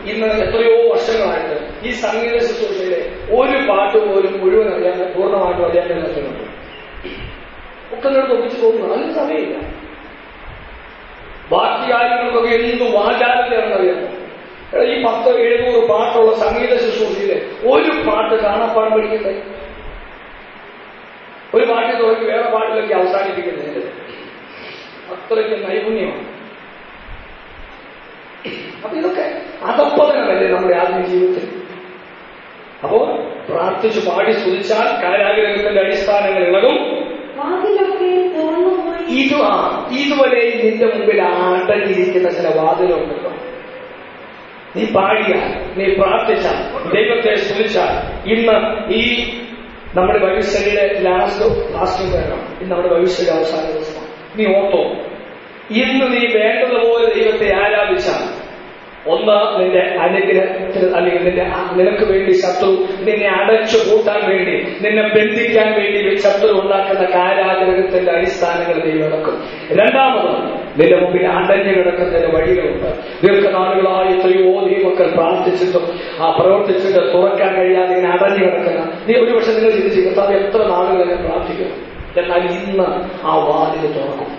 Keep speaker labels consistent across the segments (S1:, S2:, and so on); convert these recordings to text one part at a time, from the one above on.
S1: ഇന്ന് എത്രയോ വർഷങ്ങളായിട്ട് ഈ സംഗീത ശുശ്രൂഷയിലെ ഒരു പാട്ട് പോലും മുഴുവൻ അറിയാൻ പൂർണ്ണമായിട്ടും അറിയാൻ പറ്റുന്നുണ്ട് ഒക്കെ നേരം ഒപ്പിച്ച് പോകുന്നു അതിന് സമയമില്ല ബാക്കി കാര്യങ്ങൾക്കൊക്കെ എന്ത് വാചാലതയാണെന്നറിയാമോ എടാ, ഈ പത്ത് എഴുന്നൂറ് പാട്ടുള്ള സംഗീത ശുശ്രൂഷയിലെ ഒരു പാട്ട് കാണാപ്പാടം പഠിക്കണ്ടേ ഒരു പാട്ടിൽ തുടങ്ങി വേറെ പാട്ടിലേക്ക് അവസാനിപ്പിക്കുന്നത് അത്രയ്ക്ക് നൈപുണ്യമാണ് അപ്പൊ ഇതൊക്കെ അധപ്പതനമല്ലേ നമ്മുടെ ആത്മീയ ജീവിതത്തിൽ അപ്പോ പ്രാർത്ഥിച്ചു പാടി സ്തുതിച്ചാൽ കാരാഗ്രഹത്തിന്റെ അടിസ്ഥാനങ്ങൾ ഇളകും
S2: വാതിലൊക്കെ തുറന്നുപോയി
S1: ഇത് ആ ഇതുവരെ നിന്റെ മുമ്പിൽ അടങ്ങിയിരിക്കുന്ന ചില വാതിലുണ്ടല്ലോ നീ പാടിയാൽ നീ പ്രാർത്ഥിച്ചാൽ ദൈവത്തെ സ്തുതിച്ചാൽ ഇന്ന് ഈ നമ്മുടെ ഭവിഷ്യയുടെ ലാസ്റ്റ് ലാസ്റ്റ് വേണം ഇന്ന് നമ്മുടെ ഭവിഷ്യയുടെ അവസാന ദിവസമാണ് നീ ഓർത്തോ ഇന്ന് നീ വേണ്ടതുപോലെ ദൈവത്തെ ആരാധിച്ചാൽ ഒന്ന് നിന്റെ അനുഗ്രഹത്തിന് അല്ലെങ്കിൽ നിന്റെ ആ- നിനക്ക് വേണ്ടി ശത്രു നിന്നെ അടച്ചു കൂട്ടാൻ വേണ്ടി നിന്നെ ബന്ധിക്കാൻ വേണ്ടി ശത്രു ഉണ്ടാക്കുന്ന കാരാഗ്രഹത്തിന്റെ അടിസ്ഥാനങ്ങൾ നീ നടക്കും രണ്ടാമത് നിന്റെ മുമ്പിൽ അടഞ്ഞു കിടക്കുന്നതിന് വഴികളുണ്ട് ദീർഘനാളുകളായി എത്രയോ നീ മക്കൾ പ്രാർത്ഥിച്ചിട്ടും ആ പ്രവർത്തിച്ചിട്ട് തുറക്കാൻ കഴിയാതെ ഇങ്ങനെ അടഞ്ഞു കിടക്കുന്ന നീ ഒരുപക്ഷെ നിങ്ങൾ ചിന്തിച്ചു കർത്താവ് എത്ര നാളുകൾ ഞാൻ പ്രാർത്ഥിക്കും എന്നാൽ ഇന്ന് ആ വാതിൽ തുറക്കും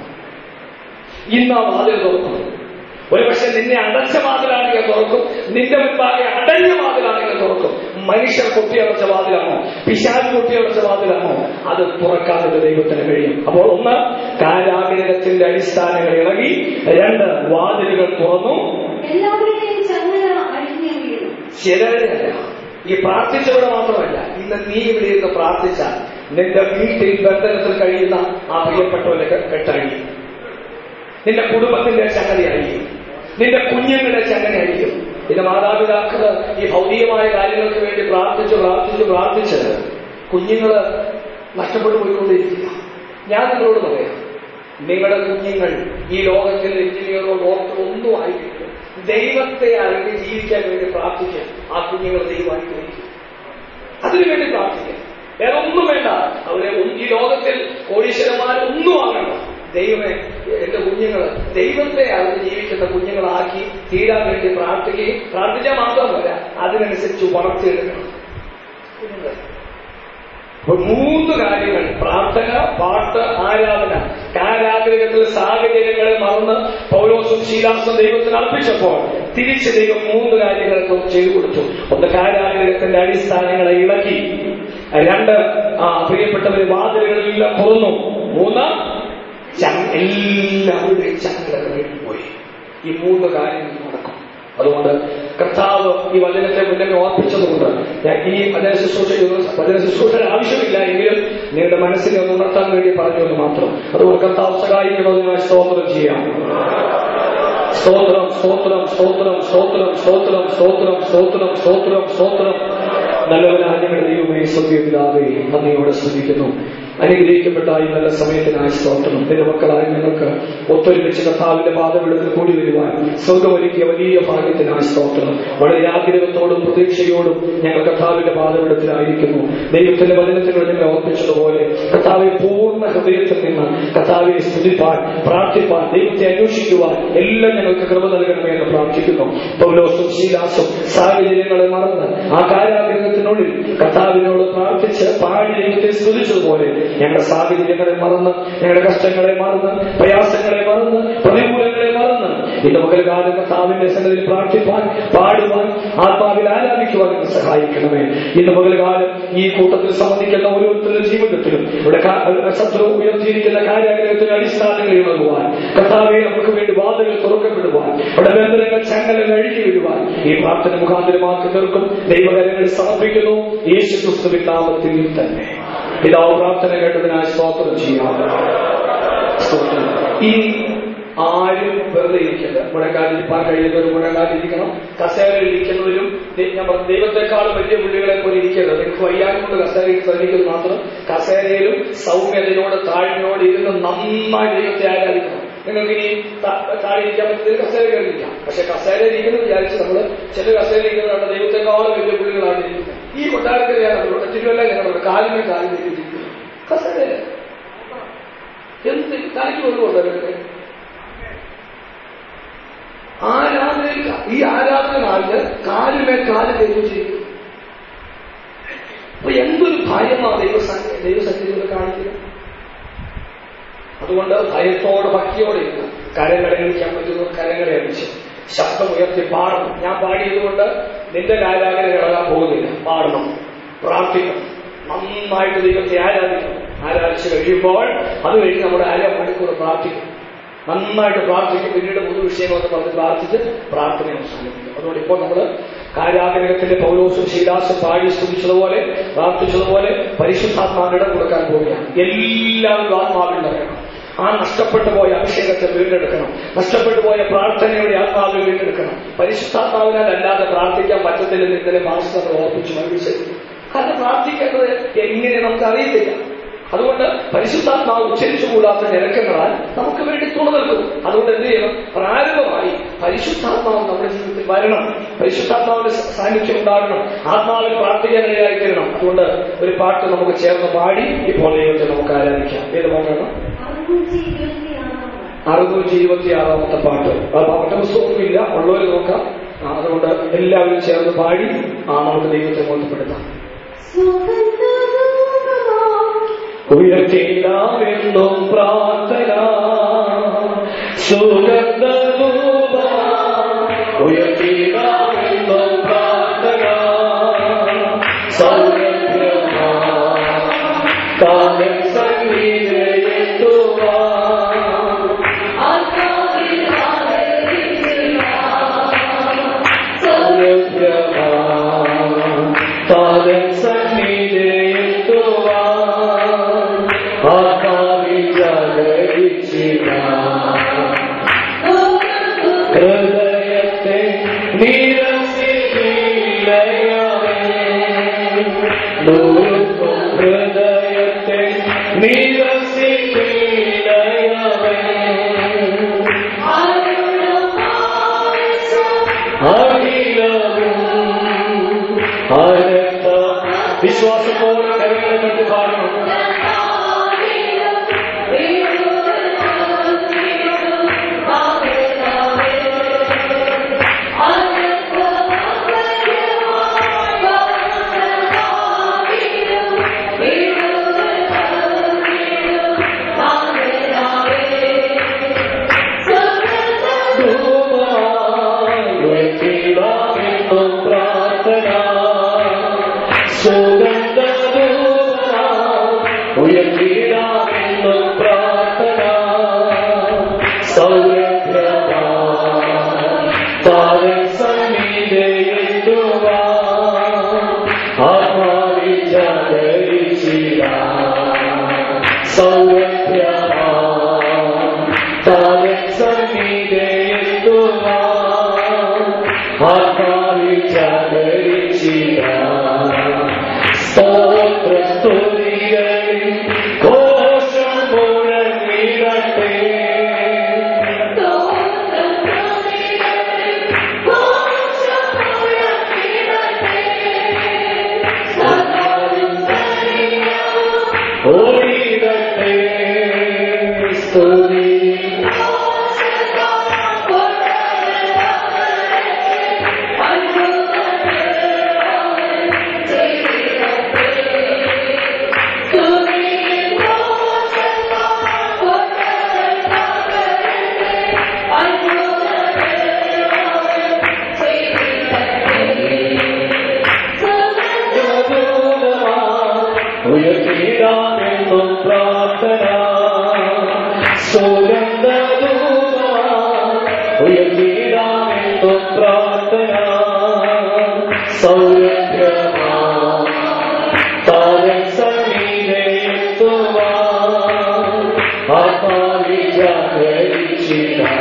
S1: ഇന്ന് ആ വാതിൽ തുറക്കും ഒരുപക്ഷെ നിന്നെ അടച്ച വാതിലാണെങ്കിൽ തുറക്കും നിന്റെ മുൻപാകെ അടഞ്ഞ വാതിലാണെങ്കിൽ തുറക്കും മനുഷ്യർ കൊട്ടിയടച്ച വാതിലാണോ പിശാൽ കൊട്ടിയടച്ച വാതിലാണോ അത് തുറക്കാൻ ഒരു ദൈവത്തിന് കഴിയും അപ്പോൾ ഒന്ന് കാരാഗ്രഹത്തിന്റെ അടിസ്ഥാനങ്ങൾ ഇളകി രണ്ട് വാതിലുകൾ തുറന്നു
S2: എല്ലാവരുടെയും ചങ്ങല അഴിഞ്ഞു വീണു
S1: ചിലരല്ല ഈ പ്രാർത്ഥിച്ചവിടെ മാത്രമല്ല ഇന്ന് നീ ഇവിടെ ഇരുന്ന് പ്രാർത്ഥിച്ചാൽ നിന്റെ വീട്ടിൽ ബന്ധനത്തിൽ കഴിയുന്ന ആ പ്രിയപ്പെട്ടവരെ കെട്ടഴിയും നിന്റെ കുടുംബത്തിന്റെ ചങ്ങലയായിരിക്കും നിന്റെ കുഞ്ഞുങ്ങളുടെ ചങ്ങലയായിരിക്കും നിന്റെ മാതാപിതാക്കള് ഈ ഭൗതികമായ കാര്യങ്ങൾക്ക് വേണ്ടി പ്രാർത്ഥിച്ച് പ്രാർത്ഥിച്ച് പ്രാർത്ഥിച്ച് കുഞ്ഞുങ്ങള് നഷ്ടപ്പെട്ടു പോയിക്കൊണ്ടിരിക്കുക ഞാൻ നിങ്ങളോട് പറയാം നിങ്ങളുടെ കുഞ്ഞുങ്ങൾ ഈ ലോകത്തിൽ എഞ്ചിനീയറോ ഡോക്ടറോ ഒന്നും ആയിരിക്കും ദൈവത്തെ അറിഞ്ഞ് ജീവിക്കാൻ വേണ്ടി പ്രാർത്ഥിക്കുക ആ കുഞ്ഞുങ്ങൾ ദൈവമായിരിക്കും അതിനുവേണ്ടി പ്രാർത്ഥിക്കുക വേറെ ഒന്നും വേണ്ട അവരെ ഒന്നും- ഈ ലോകത്തിൽ കോടീശ്വരന്മാരൊന്നും ആകണ്ട ദൈവമേ എന്റെ കുഞ്ഞുങ്ങൾ ദൈവത്തെ അറിഞ്ഞ് ജീവിക്കുന്ന കുഞ്ഞുങ്ങളാക്കി തീരാൻ വേണ്ടി പ്രാർത്ഥിക്കുകയും പ്രാർത്ഥിച്ചാൽ മാത്രമല്ല അതിനനുസരിച്ച് വളർത്തിയെടുക്കണം കുഞ്ഞുങ്ങളെ അപ്പോൾ മൂന്ന് കാര്യങ്ങൾ പ്രാർത്ഥന പാട്ട് ആരാധന കാരാഗ്രഹത്തിൽ സാഹചര്യങ്ങളെ മറന്ന് പൗലോസും ശീലാസും ദൈവത്തിന് അർപ്പിച്ചപ്പോൾ തിരിച്ച് ദൈവം മൂന്ന് കാര്യങ്ങൾ ചെയ്തു കൊടുത്തു ഒന്ന് കാരാഗ്രഹത്തിന്റെ അടിസ്ഥാനങ്ങളെ ഇളക്കി രണ്ട് ആ പ്രിയപ്പെട്ടവരെ വാതിലുകളെല്ലാം തുറന്നു മൂന്ന് ചങ്ങ എല്ലാവരുടെയും ചങ്ങലകൾ പോയി ഈ മൂന്ന് കാര്യങ്ങൾ നടക്കും അതുകൊണ്ട് കർത്താവ് ഈ വചനത്തെ മുന്നേ ഓർപ്പിച്ചതുകൊണ്ട് ഞാൻ ഈ വചന ശുശ്രൂഷ വചന ശുശ്രൂഷ ആവശ്യമില്ല എങ്കിലും നിങ്ങളുടെ മനസ്സിനെ ഒന്ന് ഉണർത്താൻ വേണ്ടി പറഞ്ഞു എന്ന് മാത്രം അതുകൊണ്ട് കർത്താവ് സഹായിക്കണമെന്നതിനായി സ്തോത്രം ചെയ്യാം സ്തോത്രം സ്തോത്രം സ്തോത്രം സ്തോത്രം സ്തോത്രം സ്തോത്രം സ്തോത്രം സ്തോത്രം സ്തോത്രം നല്ലവനായ ഞങ്ങളുടെ ദൈവമേ സ്വർഗീയപിതാവേ നന്ദിയോടെ സ്തുതിക്കുന്നു അനുഗ്രഹിക്കപ്പെട്ട ഈ നല്ല സമയത്തിനായി സ്തോത്രം നിന്റെ മക്കളായ ഞങ്ങൾക്ക് ഒത്തൊരുമിച്ച് കർത്താവിന്റെ പാദപീഠത്തിൽ കൂടി വരുവാൻ സ്വർഗമൊരുക്കിയ വലിയ ഭാഗ്യത്തിനായി സ്തോത്രം വളരെ ആഗ്രഹത്തോടും പ്രതീക്ഷയോടും ഞങ്ങൾ കർത്താവിന്റെ പാദപീഠത്തിലായിരിക്കുന്നു ദൈവത്തിന്റെ വചനത്തിലൂടെ ഞങ്ങൾ ഓർപ്പിച്ചതുപോലെ കർത്താവെ പൂർണ്ണ ഹൃദയത്തിൽ നിന്ന് കർത്താവെ സ്തുതിപ്പാൻ പ്രാർത്ഥിപ്പാൻ ദൈവത്തെ അന്വേഷിക്കുവാൻ എല്ലാം ഞങ്ങൾക്ക് കൃപ നൽകണമേ എന്ന് പ്രാർത്ഥിക്കുന്നു പൗലോസും ശീലാസും സാഹചര്യങ്ങളെ മറന്ന് ആ കാരാഗ്രഹത്തിനുള്ളിൽ കർത്താവിനോട് പ്രാർത്ഥിച്ച് പാടി ദൈവത്തെ സ്തുതിച്ചതുപോലെ ഞങ്ങളുടെ സാഹചര്യങ്ങളെ മറന്ന് ഞങ്ങളുടെ കഷ്ടങ്ങളെ മറന്ന് പ്രയാസങ്ങളെ മറന്ന് പ്രതികൂലങ്ങളെ മറന്ന് ഇന്ന് പകൽകാലം കർത്താവിന്റെ സന്നദ്ധിയിൽ പ്രാർത്ഥിപ്പാൻ പാടുവാൻ ആത്മാവിൽ ആരാധിക്കുവാൻ ഞങ്ങളെ സഹായിക്കണമേ ഇന്ന് പകൽകാലം ഈ കൂട്ടത്തിൽ സംബന്ധിക്കുന്ന ഓരോരുത്തരുടെ ജീവിതത്തിലും ഇവിടെ കാ- ശത്രു ഉയർത്തിയിരിക്കുന്ന കാര്യാഗ്രഹത്തിന് അടിസ്ഥാനങ്ങൾ ഇളകുവാൻ കർത്താവെ നമുക്ക് വേണ്ടി വാതിലുകൾ തുറക്കപ്പെടുവാൻ ഇവിടെ ബന്ധനങ്ങൾ ചങ്ങലകൾ അഴുകി വിടുവാൻ ഈ പ്രാർത്ഥന മുഖാന്തരമാക്കി നിൽക്കും ദൈവകരങ്ങളിൽ സമർപ്പിക്കുന്നു യേശു ക്രിസ്തുവിൻ നാമത്തിൽ തന്നെ പിതാവ് പ്രാർത്ഥന കേട്ടതിനായി സ്തോത്രം ചെയ്യാം സ്തോത്രം ഇനി ആരും വെറുതെ ഇരിക്കരുത് മുഴങ്കാലിരിപ്പാൻ കഴിയുന്നവർ മുഴങ്കാലിരിക്കണം കസേരയിൽ ഇരിക്കുന്നവരും ദൈ- ഞാൻ പറഞ്ഞു ദൈവത്തെക്കാളും വലിയ പുള്ളികളെ പോലെ ഇരിക്കരുത് നിങ്ങൾക്ക് വയ്യാതെ കൊണ്ട് കസേരയിൽ ശ്രമിക്കുന്നത് മാത്രം കസേരയിലും സൗമ്യതയോട് താഴ്മയോട് ഇരുന്ന് നന്നായി ദൈവത്തെ ആരാധിക്കണം നിങ്ങൾക്ക് ഇനി ത- താഴെ ഇരിക്കാൻ പറ്റുന്നത് കസേര കയറിയിരിക്കാം പക്ഷെ കസേര ഇരിക്കുന്നത് വിചാരിച്ച് നമ്മൾ ചില കസേര ഇരിക്കുന്നതാണ് ദൈവത്തെക്കാളും വലിയ പുള്ളികളാണ് ഇരിക്കുന്നത് ഈ കൊട്ടാരത്തിൽ ഞാനുണ്ട് തിരുവല്ല ഞാനുണ്ട് കാലിന് കാലിലേക്ക് ഇരിക്കുന്നു കസേരയില്ല എന്ത് തനിക്ക് കൊണ്ടുപോകുന്നത് ആരാധനയിൽ ഈ ആരാധന പരിശുദ്ധാത്മാവിന് കാലുമേൽ കാല് ദൈവം അപ്പൊ എന്തൊരു ഭയമാണ് ദൈവസംഘ ദൈവസന്നിധികൾ കാണിക്കുന്നത് അതുകൊണ്ട് ഭയത്തോടെ ഭക്തിയോടെ ഇരുന്ന് കരങ്ങളെ അടിക്കാൻ പറ്റുന്ന കരങ്ങളെ അടിച്ച് ശബ്ദം ഉയർത്തി പാടണം ഞാൻ പാടിയതുകൊണ്ട് നിന്റെ കാലാഗ്രഹ കിടക്കാൻ പോകുന്നില്ല പാടണം പ്രാർത്ഥിക്കണം നന്നായിട്ട് ദൈവത്തെ ആരാധിക്കണം ആരാധിച്ച് കഴിയുമ്പോൾ അത് കഴിഞ്ഞ് നമ്മുടെ അര മണിക്കൂർ പ്രാർത്ഥിക്കും നന്നായിട്ട് പ്രാർത്ഥിക്കും പിന്നീട് പൊതു വിഷയങ്ങളൊക്കെ പറഞ്ഞ് പ്രാർത്ഥിച്ച് പ്രാർത്ഥന അവസാനിപ്പിക്കും അതുകൊണ്ട് ഇപ്പോൾ നമ്മൾ കാരാഗ്രഹത്തിന്റെ പൗലോസും ശീലാസും പാടി സ്തുതിച്ചതുപോലെ പ്രാർത്ഥിച്ചതുപോലെ പരിശുദ്ധാത്മാവിനിട കൊടുക്കാൻ പോവുകയാണ് എല്ലാവരും ആത്മാവിൽ നിറയണം ആ നഷ്ടപ്പെട്ടു പോയ അഭിഷേകത്തെ വീണ്ടെടുക്കണം നഷ്ടപ്പെട്ടു പോയ പ്രാർത്ഥനയുടെ ആത്മാവിൽ വീണ്ടെടുക്കണം പരിശുദ്ധാത്മാവിനാൽ അല്ലാതെ പ്രാർത്ഥിക്കാൻ പറ്റത്തില്ലെന്ന് ഇന്നലെ മാസ്റ്റർ ഓർപ്പിച്ചു മനുഷ്യർ കാരണം പ്രാർത്ഥിക്കേണ്ടത് എങ്ങനെ നമുക്ക് അറിയത്തില്ല അതുകൊണ്ട് പരിശുദ്ധാത്മാവ് ഉച്ചരിച്ചുകൂടാത്ത നിരക്കങ്ങളാൽ നമുക്ക് വേണ്ടി തുണ നൽകും അതുകൊണ്ട് എന്ത് ചെയ്യണം പ്രാരംഭമായി പരിശുദ്ധാത്മാവ് നമ്മുടെ ജീവിതത്തിൽ വരണം പരിശുദ്ധാത്മാവിന്റെ സാന്നിധ്യം ഉണ്ടാകണം ആത്മാവിൽ പ്രാർത്ഥിക്കാൻ ഇടയായിത്തീരണം അതുകൊണ്ട് ഒരു പാട്ട് നമുക്ക് ചേർന്ന് പാടി ഇപ്പോൾ ദൈവത്തെ നമുക്ക് ആരാധിക്കാം ഏത് പാട്ടാണ്
S2: അറുന്നൂറ്റി ഇരുപത്തിയാറാം
S1: അറുന്നൂറ്റി ഇരുപത്തി ആറാമത്തെ പാട്ട് ആ പാഠപുസ്തകമൊന്നും ഇല്ല ഉള്ളവർ നോക്കാം ആ, അതുകൊണ്ട് എല്ലാവരും ചേർന്ന് പാടി ആ നമുക്ക് ദൈവത്തെ ബോധപ്പെടുത്താം ഉയർത്തിടാമെന്നും പ്രാർത്ഥന സുഗന്ധരൂപ ഉയർത്തിടാമെന്നും പ്രാർത്ഥന സൗരഭ്യമാ കാലം സംഗീതയെത്തുവാ സൗരഭ്യമാ കാലം സംഗീതയെത്തുവാ ആത്മാവിൽ ജാഗരിച്ചിടാ ഹൃദയത്തെ നിരസിക്കും ഹൃദയത്തെ നിരസിക്കും വിശ്വാസത്തോടെ കരുതൽ കണ്ടു കാണണം ഉയർത്തിടാമെന്നും പ്രാർത്ഥന സൗരഭ്യമാ താരൻ സന്നിധയെത്തുവാ ആത്മാവിൽ ജാഗരിച്ചിടാ സൗരഭ്യമാ താരൻ സന്നിധയെത്തുവാ ആത്മാവിൽ ജാഗരിച്ചിടാ സ്തോത്രസ്തുതികളിൽ ഘോഷം മുഴങ്ങിടട്ടെ ഓടിടട്ടെ സ്തുതി ഉയർത്തിടാമെന്നും പ്രാർത്ഥന സുഗന്ധരൂപ ഉയർത്തിടാമെന്നും പ്രാർത്ഥന സൗരഭ്യമാ താരം സംഗീതയെത്തുവാ ആത്മാവിൽ ജാഗരിച്ചിടാ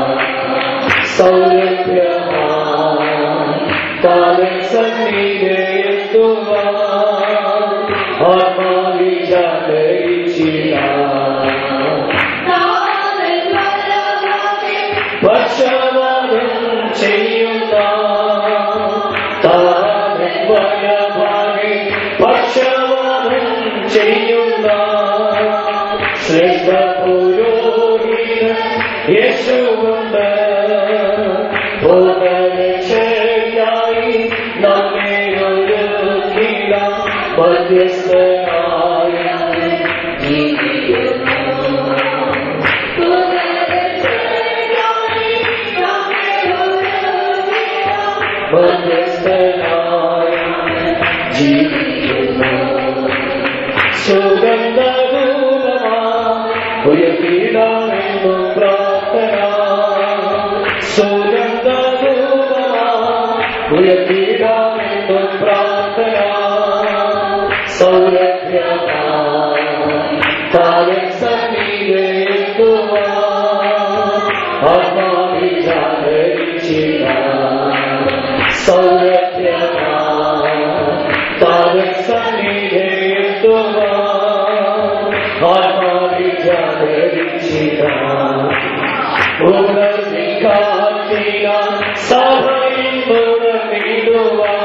S1: സൗരഭ്യമാ താരം സംഗീതയെത്തുവാ ആത്മാവിൽ ജാഗരിച്ചിടാ പക്ഷവാദം ചെയ്യുന്ന താരൻ വലഭാഗി പക്ഷവാദം ചെയ്യുന്ന ശ്രേഷ്ഠ പുരോഹിതൻ യേശുവുണ്ട് ഭൂമരക്ഷയ്ക്കായി ഉയർത്തിടാമെന്നും പ്രാർത്ഥന സുഗന്ധരൂപമാ ഉയർത്തിടാമെന്നും പ്രാർത്ഥന സൗരഭ്യമാ താരൻ സന്നിധേക്കുവാ ആത്മാവിൽ ജാഗരിച്ചിട സൗരഭ്യമാ താരൻ സന്നിധേക്കുവാ ആത്മാവിൽ ജാഗരിച്ചിട ഉണർന്നിക്കാത്തിന സഭയിൽ തുടർന്നിടുവാ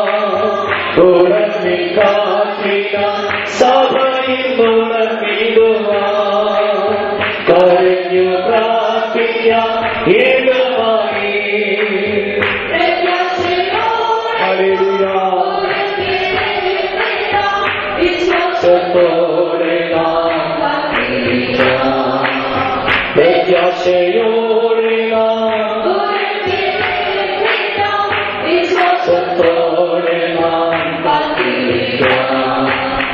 S1: ഉണർന്നിക്കാത്തിന സഭയിൽ തുടർന്നിടുവാ കരഞ്ഞു പ്രാർത്ഥിക്കാം ഏകമായി ഹല്ലേലൂയ സത്തോടെ നാം പ്രാർത്ഥിക്കാം. പ്രത്യാശയോടെ നാം സത്തോടെ നാം പ്രാർത്ഥിക്കാം.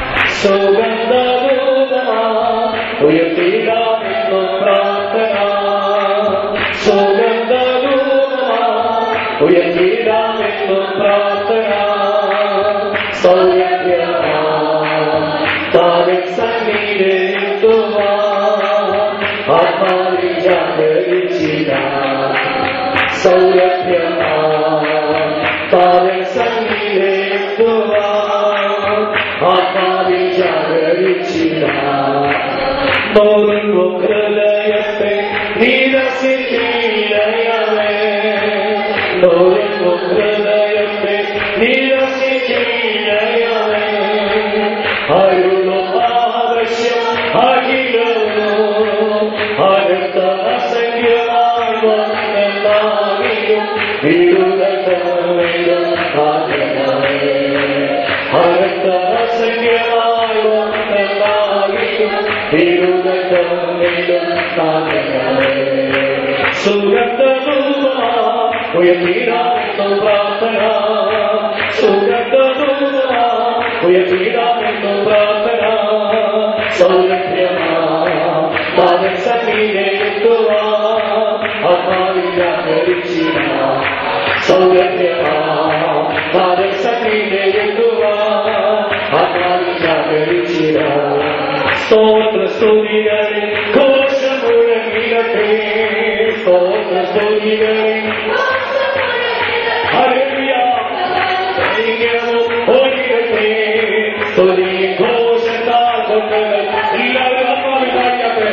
S1: സുഗന്ധരൂപമാ ഉയർത്തിടാമെന്നു പ്രാർത്ഥന സുഗന്ധരൂപമാ ഉയർത്തിടാമെന്നു പ്രാർത്ഥന സൗരഭ്യമാ താരൻ സന്നിധേത്തുവാ ആത്മാവിൽ ജാഗരിച്ചിട സൗരഭ്യമാ താരൻ സന്നിധേത്തുവാ ആത്മാവിൽ ജാഗരിച്ചിട തോന്നുന്നു ഹൃദയത്തെ നിരസിച്ചിടയമേ തോന്നുന്നു ഹൃദയത്തെ നിരസിച്ചിടയമേ അരുളും ആവശ്യം അഖിലോ അടുത്ത അസംഖ്യമായി വന്നെന്നാകിലും വിടുതലും ആഗ്രഹമേ അടുത്ത അസംഖ്യമായി വന്നെന്നാകിലും വിടുതലും ആഗ്രഹമേ സുഗന്ധരൂപമാ ഉയർത്തിടാമെന്നു പ്രാർത്ഥന സുഗന്ധരൂപമാ ഉയർത്തിടാമെന്നു പ്രാർത്ഥന സൗരഭ്യമാ താൻ സമീപെത്തുവാ അമ്മാവില്ല സൗരഭ്യമാ താൻ സമീപെത്തുവാ അമ്മാവില്ല സ്തോത്ര സ്തുതികളെ ഘോഷമുഴങ്ങിടട്ടെ സ്തോത്ര സ്തുതികളെ ഹല്ലേലൂയ ഐക്യവും ഒരിടട്ടെ സ്തുതി ഘോഷത്താൽ കൊണ്ടത് എല്ലാവരും ആത്മാവിൽ പാടിയാട്ടെ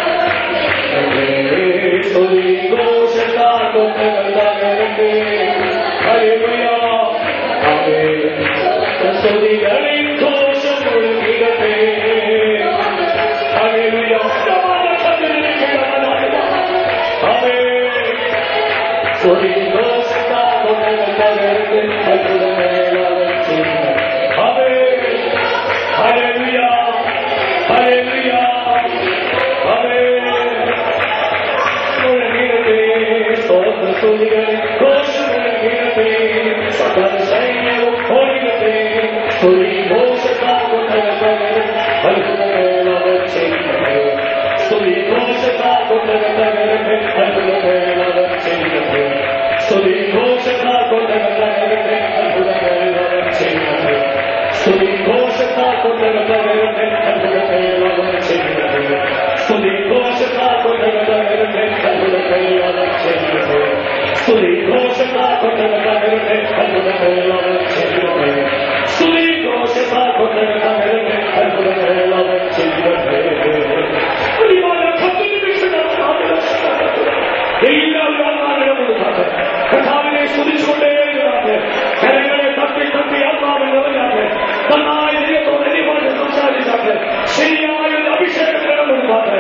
S1: സ്തുതി ഘോഷത്താൽ കൊണ്ടത് തകരട്ടെ ഹല്ലേലൂയ ആമേൻ സ്തുതികളെ ഘോഷമുഴങ്ങിടട്ടെ ഹല്ലേലൂയ ആമേൻ സ്തുതി ഘോഷത്താൽ കൊണ്ടത് തകരട്ടെ ആമേൻ ഹല്ലേലൂയ ഹല്ലേലൂയ ആമേൻ മുഴങ്ങിടട്ടെ സ്തോത്ര സ്തുതികളെ ഘോഷമുഴങ്ങിടട്ടെ സകല സൈന്യവും ഓടിടട്ടെ സ്തുതി ഘോഷത്താൽ കൊണ്ടത് തകരട്ടെ അത്ഭുതങ്ങൾ അവർ ചെയ്യട്ടെ സ്തുതി ഘോഷത്താൽ കൊണ്ടത് തകരട്ടെ അത്ഭുതങ്ങൾ അവർ ചെയ്യട്ടെ സ്തുതി ഘോഷത്താൽ കൊണ്ടത് തകരട്ടെ അത്ഭുതങ്ങൾ അവർ ചെയ്യട്ടെ സ്തുതി ഘോഷത്താൽ കൊണ്ടത് തകരട്ടെ അത്ഭുതങ്ങൾ അവർ ചെയ്യട്ടെ സ്തുതി ഘോഷത്താൽ കൊണ്ടത് തകരട്ടെ അത്ഭുതങ്ങൾ അവർ ചെയ്യട്ടെ സ്തുതി ഘോഷത്താൽ കൊണ്ടത് തകരട്ടെ അത്ഭുതങ്ങൾ അവർ ചെയ്യട്ടെ സ്തുതി ഘോഷത്താൽ കൊണ്ടത് തകരട്ടെ അത്ഭുതങ്ങൾ അവർ ചെയ്യട്ടെ ഒരുപാട് പത്ത് നിമിഷങ്ങൾ എല്ലാവരും ആത്മാവിനെ കൊടുക്കാതെ കഥാവിനെ സ്തുതിച്ചുകൊണ്ടേയിരുന്നാട്ടെ കരങ്ങളെ തട്ടി തട്ടി ആത്മാവിൽ നിറഞ്ഞാട്ടെ നന്നായി ദൈവത്തോട് ഒരുപാട് സംസാരിച്ചാട്ടെ ശരിയായ ഒരു അഭിഷേകത്തിന് കൊടുക്കാതെ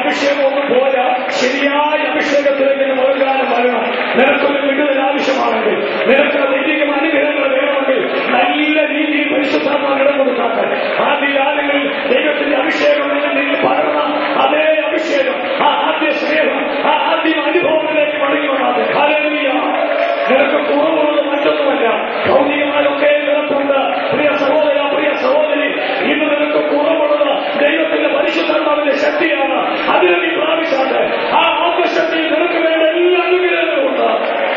S1: അഭിഷേകം ഒന്നും പോരാ ശരിയായ അഭിഷേകത്തിലേക്ക് മുഴങ്ങാനും വരണം നിനക്കൊരു വിടുതൽ ആവശ്യമാണെങ്കിൽ നിനക്ക് ദൈവിക അനുഗ്രഹങ്ങൾ വേണമെങ്കിൽ നല്ല രീതിയിൽ പരിശുദ്ധാത്മാ ഇടം കൊടുക്കാത്ത ആദ്യ കാലങ്ങളിൽ ദൈവത്തിന്റെ അഭിഷേകം നിന്നിൽ പകർന്ന അതേ അഭിഷേകം ആ ആദ്യ സ്നേഹം ആ ആദ്യ അനുഭവങ്ങളിലേക്ക് മടങ്ങി വന്നാതെ ഹല്ലേലൂയ. നിനക്ക് കുറവുള്ളത് മറ്റൊന്നുമല്ല ഭൗതികമായൊക്കെ നിനക്കുണ്ട് പ്രിയ സഹോദര പ്രിയ സഹോദരി ഇന്ന് നിനക്ക് കുറവുള്ളത് ദൈവത്തിന്റെ പരിശുദ്ധാത്മാവിന്റെ ശക്തിയാണ് അതിനെ നീ പ്രാപിച്ചാട്ടെ ആ ആത്മശക്തി നിനക്ക് വേണ്ട എല്ലാ അനുഗ്രഹങ്ങളും ഉണ്ട്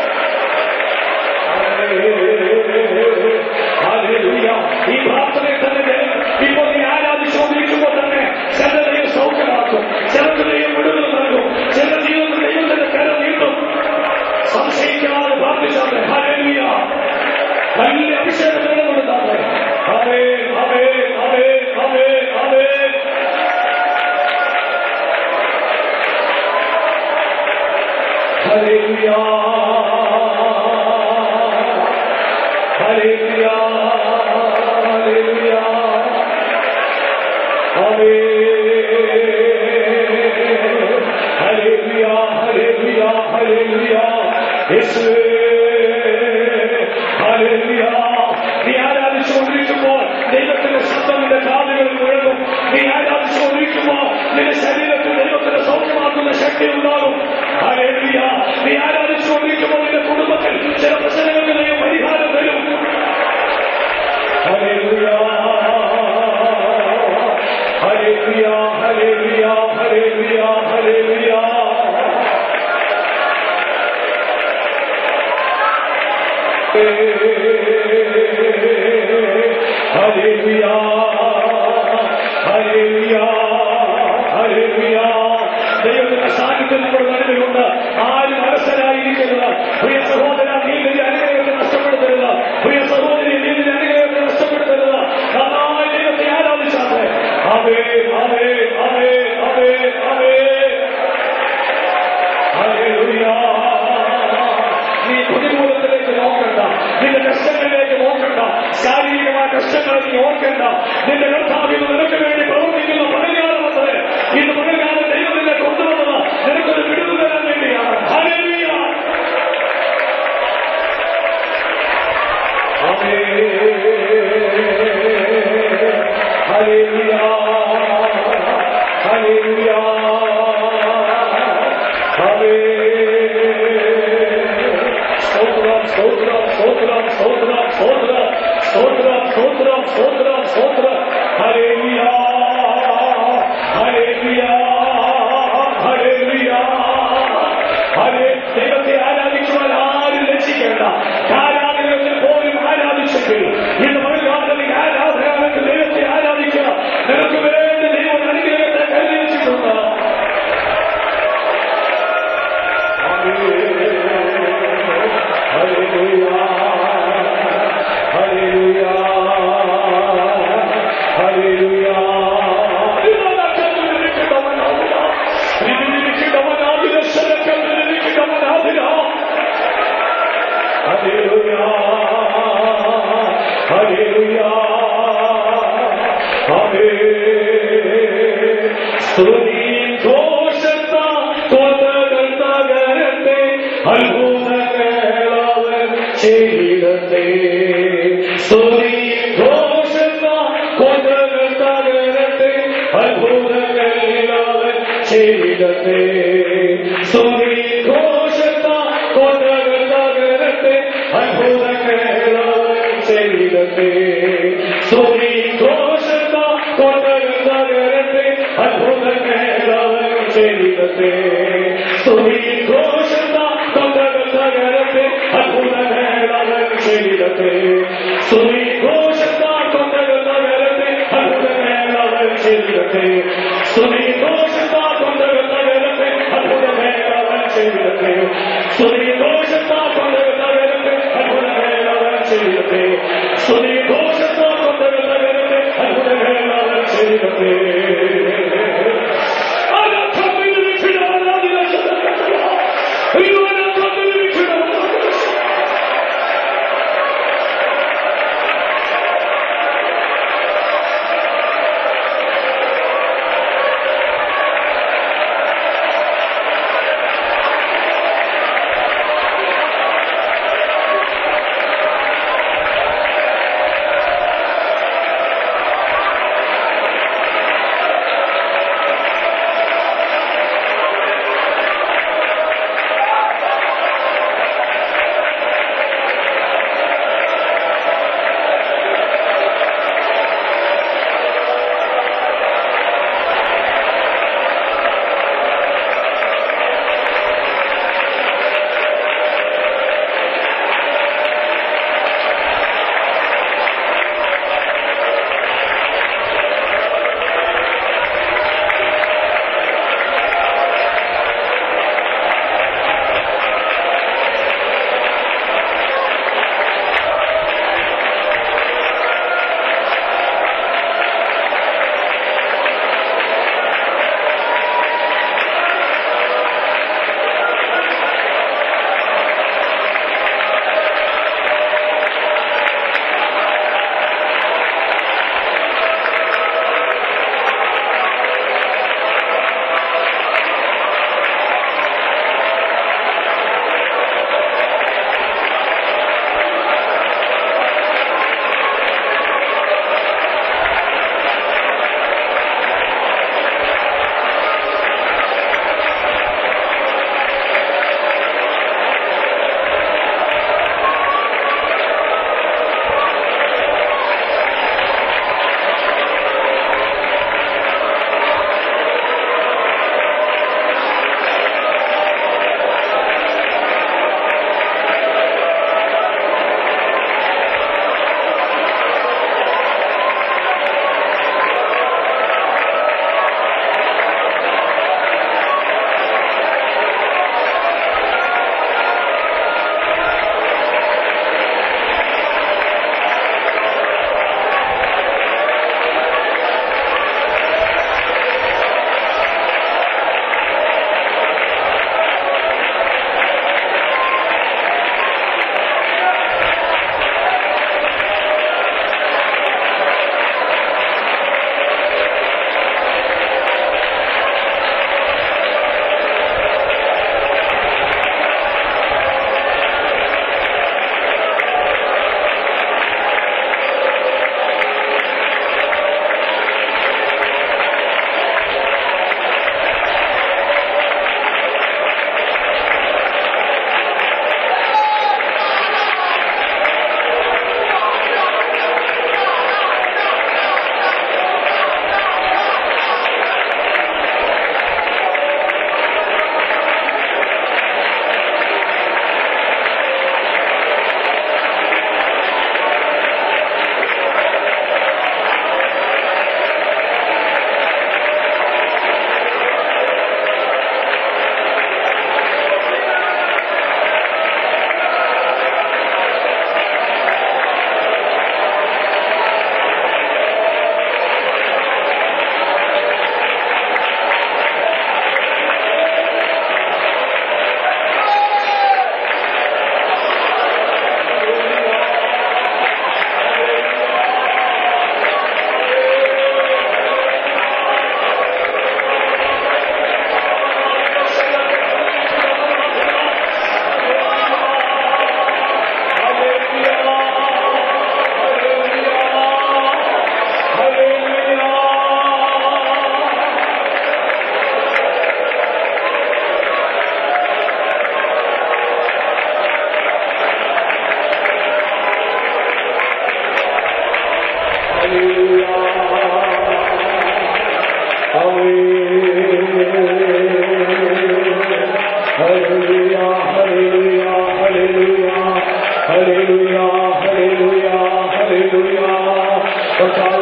S1: ഹല്ലേലൂയ. ഈ പ്രാർത്ഥനയിൽ തന്നെ ദൈവം ഇപ്പോൾ നീ ആരാധിച്ചുകൊണ്ടിരിക്കുമ്പോൾ തന്നെ ചില ദൈവം സൗഖ്യമാക്കും ചിലർക്ക് ദൈവം വിടുതൽ നൽകും ചില ജീവിതത്തിൽ ദൈവത്തിന്റെ കര നീട്ടും സംശയിക്കാതെ പ്രാർത്ഥിച്ചാട്ടെ ഹല്ലേലൂയ. വലിയ അഭിഷേകത്തിന് കൊടുത്താട്ടെ അവേ അവേ അവേ അവേ അവേ ഹല്ലേലൂയ ഹല്ലേലൂയ ഹല്ലേലൂയ ആമേൻ ഹല്ലേലൂയ ഹല്ലേലൂയ ഹല്ലേലൂയ യേശുവേ ഹല്ലേലൂയ നീ ആരാധിച്ചുകൊണ്ടിരിക്കുമ്പോൾ ദൈവത്തിന്റെ ശബ്ദം നിന്റെ കാതുകളിൽ മുഴങ്ങും നീ ആരാധിച്ചുകൊണ്ടിരിക്കുമ്പോൾ നിന്റെ ശരീരത്തിൽ ദൈവത്തിന്റെ സൗഖ്യമാക്കുന്ന ശക്തി ഉണ്ടാകും ഹല്ലേലൂയ നീ ആരാധിച്ചുകൊണ്ടിരിക്കുമ്പോൾ നിന്റെ കുടുംബത്തിൽ ചില പ്രശ്നങ്ങൾക്ക് ദൈവം പരിഹാരം തരും ഹല്ലേലൂയ ഹല്ലേലൂയ ഹല്ലേലൂയ ഹല്ലേലൂയ ഹല്ലേലൂയ ഹല്ലേലൂയ ഹല്ലേലൂയ ഹല്ലേലൂയ ദൈവത്തിന്റെ സാന്നിധ്യം നമ്മുടെ നടുവിലുണ്ട് ആരും അലസരായിരിക്കരുത് പ്രിയ സഹോദര നീ നിന്റെ അനുഗ്രഹത്തെ നഷ്ടപ്പെടുത്തരുത് പ്രിയ സഹോദരി നീ നിന്റെ അനുഗ്രഹത്തെ നഷ്ടപ്പെടുത്തരുത് നന്നായി ദൈവത്തെ ആരാധിച്ചാട്ടെ അവേ അവേ അവേ അവേ അവേ ഹല്ലേലൂയ നീ പ്രതികൂലത്തിലേക്ക് നോക്കണ്ട നിന്റെ കഷ്ടങ്ങളിലേക്ക് നോക്കണ്ട ശാരീരികമായ കഷ്ടങ്ങളെ നീ ഓർക്കണ്ട നിന്റെ കർത്താവിന് നിനക്ക് വേണ്ടി പ്രവർത്തിക്കുന്ന പകൽകാലമത്രേ ഇന്ന് പകൽകാലം ദൈവം നിന്നെ കൊണ്ടുവന്നത് നിനക്കൊരു വിടുതൽ തരാൻ വേണ്ടിയാണ് ഹല്ലേലൂയ ഹല്ലേലൂയ ഹല്ലേലൂയ സ്തോത്രം സ്തോത്രം സ്തോത്രം സ്തോത്രം സ്തോത്രം സ്തോത്രം സ്തോത്രം സ്തോത്രം സ്തോത്രം ഹല്ലേലൂയ ഹല്ലേലൂയ ഹല്ലേലൂയ ഹല്ലേലൂയ ദൈവത്തെ ആരാധിക്കുവാൻ ആരും രക്ഷിക്കേണ്ട ആരാധനത്തിൽ പോലും ആരാധിച്ചെങ്കിൽ ഇന്ന് മറുകാലം ആരാധനാണെങ്കിൽ ദൈവത്തെ ആരാധിക്കുക നിനക്ക് വേണ്ടി ദൈവം അനുഗ്രഹത്തെ കരുതി വെച്ചിട്ടുണ്ട് സ്തുതിയും ഘോഷത്ത കൊതകൾ തകരട്ടെ അത്ഭുതങ്ങളവൻ ചെയ്തിടട്ടെ സ്തുതിയും ഘോഷത്ത കൊതകൾ തകരട്ടെ അത്ഭുതങ്ങളവൻ ചെയ്തിടട്ടെ സ്തുതിയും ഘോഷത്ത കൊതകൾ തകരട്ടെ അത്ഭുതങ്ങളവൻ ചെയ്തിടട്ടെ സ്തുതിയും ഘോഷത്ത കൊതകൾ തകരട്ടെ അത്ഭുതങ്ങളവൻ ചെയ്തിടട്ടെ സ്തുതിയും ഘോഷത്ത കൊതകൾ തകരട്ടെ അത്ഭുതങ്ങളവൻ ചെയ്തിടട്ടെ സ്തുതിയും ഘോഷത്ത കൊതകൾ തകരട്ടെ അത്ഭുതങ്ങളവൻ ചെയ്തിടട്ടെ സ്തുതിയും ഘോഷത്ത കൊതകൾ തകരട്ടെ അത്ഭുതങ്ങളവൻ ചെയ്തിടട്ടെ സ്തുതിയും ഘോഷത്ത കൊതകൾ തകരട്ടെ അത്ഭുതങ്ങളവൻ ചെയ്തിടട്ടെ സ്തുതിയും ഘോഷത്ത കൊതകൾ തകരട്ടെ അത്ഭുതങ്ങളവൻ ചെയ്തിടട്ടെ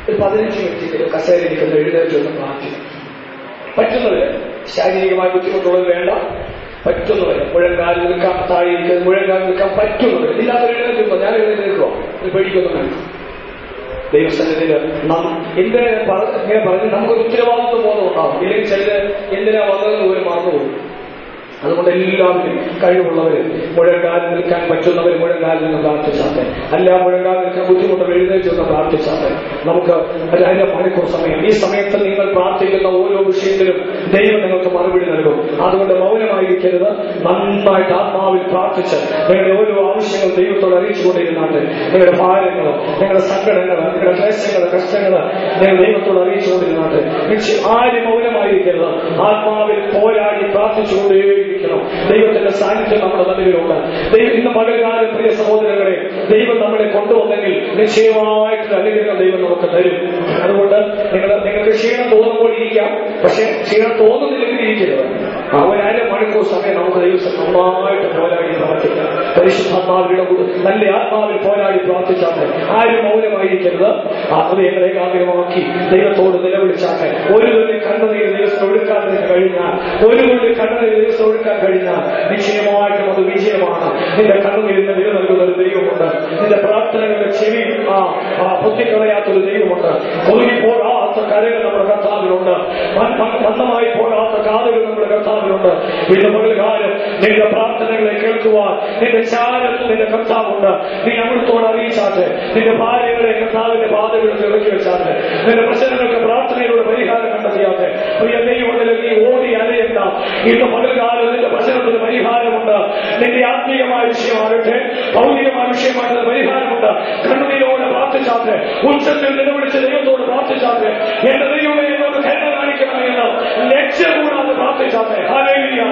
S1: ഒരു പതിനഞ്ച് മിനിറ്റ് കസേരയിരിക്കുന്ന എഴുന്നേറ്റ് ഒന്ന് പ്രാർത്ഥിക്കും പറ്റുന്നവര് ശാരീരികമായ ബുദ്ധിമുട്ടുള്ളത് വേണ്ട പറ്റുന്നവര് മുഴങ്കാൽ നിൽക്കാൻ താഴെ ഇരിക്കുന്നത് മുഴങ്കാൽ നിൽക്കാൻ പറ്റുന്നവര് ഇല്ലാത്തവർ എഴുന്നേറ്റുമ്പോ ഞാൻ എഴുന്നേൽക്കുമോ ഒരു പേടിക്കൊന്നും വേണ്ട ദൈവസന്നിധിയിൽ നാം എന്തിനാ പറ- ഇങ്ങനെ പറഞ്ഞ് നമുക്കൊരു ഉത്തരവാദിത്വ ബോധം ഉണ്ടാവും ഇല്ലെങ്കിൽ ചിലര് എന്തിനാ വന്നതെന്ന് പോലും മറന്നുപോകും അതുകൊണ്ട് എല്ലാവരും കഴിവുള്ളവർ മുഴങ്കാലിൽ നിൽക്കാൻ പറ്റുന്നവർ മുഴങ്കാലിൽ നിന്ന് പ്രാർത്ഥിച്ചാട്ടെ അല്ല മുഴങ്കാലിൽ നിൽക്കാൻ ബുദ്ധിമുട്ടുള്ള എഴുന്നേറ്റ് നിന്ന് പ്രാർത്ഥിച്ചാട്ടെ നമുക്ക് ഒരു അര മണിക്കൂർ സമയം ഈ സമയത്ത് നിങ്ങൾ പ്രാർത്ഥിക്കുന്ന ഓരോ വിഷയത്തിലും ദൈവം നിങ്ങൾക്ക് മറുപടി നൽകും അതുകൊണ്ട് മൗനമായിരിക്കരുത് നന്നായിട്ട് ആത്മാവിൽ പ്രാർത്ഥിച്ച് നിങ്ങളുടെ ഓരോ ആവശ്യങ്ങൾ ദൈവത്തോട് അറിയിച്ചുകൊണ്ടിരുന്നാട്ട് നിങ്ങളുടെ ഭാരങ്ങൾ നിങ്ങളുടെ സങ്കടങ്ങൾ നിങ്ങളുടെ ക്ലേശങ്ങൾ കഷ്ടങ്ങൾ നിങ്ങൾ ദൈവത്തോട് അറിയിച്ചുകൊണ്ടിരുന്നാട്ട് നിശ്ചയം ആരും മൗനമായിരിക്കരുത് ആത്മാവിൽ പോരാടി പ്രാർത്ഥിച്ചുകൊണ്ടേയിരിക്കണം ദൈവത്തിന്റെ സാന്നിധ്യം നമ്മുടെ നടുവിലുണ്ട് ദൈവം ഇന്ന് പകൽക്കാലം പ്രിയ സഹോദരങ്ങളെ ദൈവം നമ്മളെ കൊണ്ടുവന്നെങ്കിൽ നിശ്ചയമായിട്ട് അനുഗ്രഹം ദൈവം നമുക്ക് തരും അതുകൊണ്ട് നിങ്ങൾ നിങ്ങൾക്ക് ക്ഷീണം തോന്നുമ്പോൾ ഇരിക്കാം പക്ഷെ ക്ഷീണം തോന്നുന്നില്ലെങ്കിൽ ഇരിക്കരുത് ആ ഒരു അര മണിക്കൂർ സമയം നമുക്ക് ദൈവം നന്നായിട്ട് പോരാടി പ്രാർത്ഥിക്കാം പരിശുദ്ധാത്മാവിയുടെ കൂടെ നല്ല ആത്മാവിൽ പോരാടി പ്രാർത്ഥിച്ചാട്ടെ ആരും മൗനമായിരിക്കരുത് ആ ഹൃദയങ്ങളെ ഏകാഗ്രമാക്കി ദൈവത്തോട് നിലവിളിച്ചാട്ടെ ഒരു തുള്ളി കണ്ണുനീർ ദിവസം ഒഴുക്കാൻ നിനക്ക് കഴിഞ്ഞാൽ ഒരു തുള്ളി കണ്ണുനീർ ദിവസം ഒഴുക്കാൻ കഴിഞ്ഞാൽ നിശ്ചയമായിട്ടും അത് വിജയമാണ് നിന്റെ കണ്ണുനീരിന് വില നൽകുന്ന ഒരു ദൈവമുണ്ട് നിന്റെ പ്രാർത്ഥനകളുടെ ചെവി ആ ആ പൊത്തിക്കളയാത്തൊരു ദൈവമുണ്ട് കൊതുകി പോകാത്ത കരകൾ നമ്മുടെ കർത്താവിനുണ്ട് മൻ- മൻ- മന്ദമായി പോകാത്ത കാതുകൾ നമ്മുടെ കർത്താവിനുണ്ട് ഇന്ന് പകൽക്കാലം നിന്റെ പ്രാർത്ഥനകളെ കേൾക്കുവാൻ നിന്റെ ചാരത്ത് നിന്റെ കർത്താവുണ്ട് നീ അവിടുത്തോട് അറിയിച്ചാട്ടെ നിന്റെ ഭാര്യകളെ കർത്താവിന്റെ പാതകളിൽ ഇറക്കി വെച്ചാട്ടെ നിന്റെ പ്രശ്നങ്ങൾക്ക് പ്രാർത്ഥനയിലൂടെ പരിഹാരം കണ്ടെത്തിയാട്ടെ പ്രിയ ദൈവത്തിൽ നീ ഓടി അലയണ്ട ഇന്ന് പകൽക്കാലം നിന്റെ പ്രശ്നത്തിന് പരിഹാരമുണ്ട് നിന്റെ ആത്മീയമായ വിഷയമാകട്ടെ ഭൗതികമായ വിഷയമായിട്ട് പരിഹാരമുണ്ട് കണ്ണുനീരോടെ പ്രാർത്ഥിച്ചാട്ടെ ഉച്ചത്തിൽ നിലവിളിച്ച് ദൈവത്തോട് പ്രാർത്ഥിച്ചാട്ടെ എന്റെ ദൈവമേ എന്നോട് കരുണ കാണിക്കണമേ എന്ന് ലക്ഷ്യം കൂടാതെ പ്രാർത്ഥിച്ചാട്ടെ ഹാലേലിയ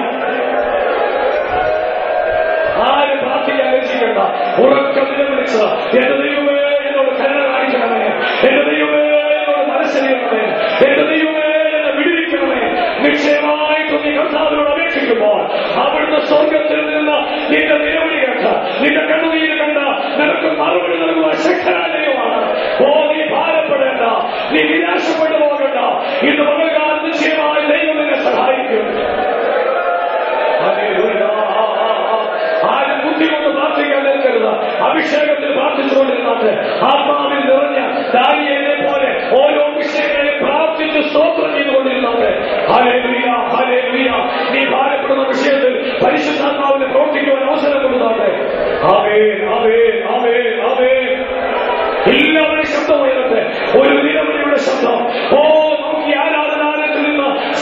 S1: ആരും പ്രാർത്ഥിക്കാൻ രക്ഷിക്കണ്ട ഉറക്കം നിലവിളിച്ച് എന്റെ ദൈവമേ എന്നോട് കരുണ കാണിക്കണമേ എന്റെ ദൈവമേ എന്നോട് മനസ്സിലാക്കണമേ എന്റെ ദൈവമേ എന്നെ വിടുവിക്കണമേ നിശ്ചയമായിട്ടും നീ കർത്താവിനോട് അപേക്ഷിക്കുമ്പോൾ അവിടുന്ന് സ്വർഗത്തിൽ നിന്ന് നിന്റെ നിലവിളി കേട്ട് നിന്റെ കണ്ണുനീര് കണ്ട് നിനക്ക് മറുപടി നൽകുവാൻ ശക്തനായ ദൈവമാണ് ഓ നീ ഭാരപ്പെടേണ്ട നീ നിരാശപ്പെട്ടു പോകണ്ട ഇന്ന് പകൽക്കാലം നിശ്ചയമായി ദൈവം നിന്നെ സഹായിക്കും ഹല്ലേലൂയ. ആരും ബുദ്ധി കൊണ്ട് പ്രാർത്ഥിക്കാൻ നിൽക്കരുത് അഭിഷേകത്തിൽ പ്രാർത്ഥിച്ചുകൊണ്ടിരുന്നാട്ട് ആത്മാവിൽ നിറഞ്ഞ ദാനിയേലിനെ പോലെ ഓരോ വിഷയങ്ങളെ പ്രാർത്ഥിച്ച് സ്തോത്രം ചെയ്തുകൊണ്ടിരുന്നാട്ട് ഹല്ലേലൂയ, ഹല്ലേലൂയ. നീ ഭാരപ്പെടുന്ന വിഷയത്തിൽ പരിശുദ്ധാത്മാവിനെ പ്രവർത്തിക്കുവാൻ അവസരം കൊടുത്താട്ടെ ആവേ ആവേ ആവേ ആവേ എല്ലാവരും ശബ്ദം ഉയരട്ടെ ഒരു നിലവിളിയുടെ ശബ്ദം ഓ നമുക്ക് ഈ ആരാധനാലയത്തിൽ നിന്ന്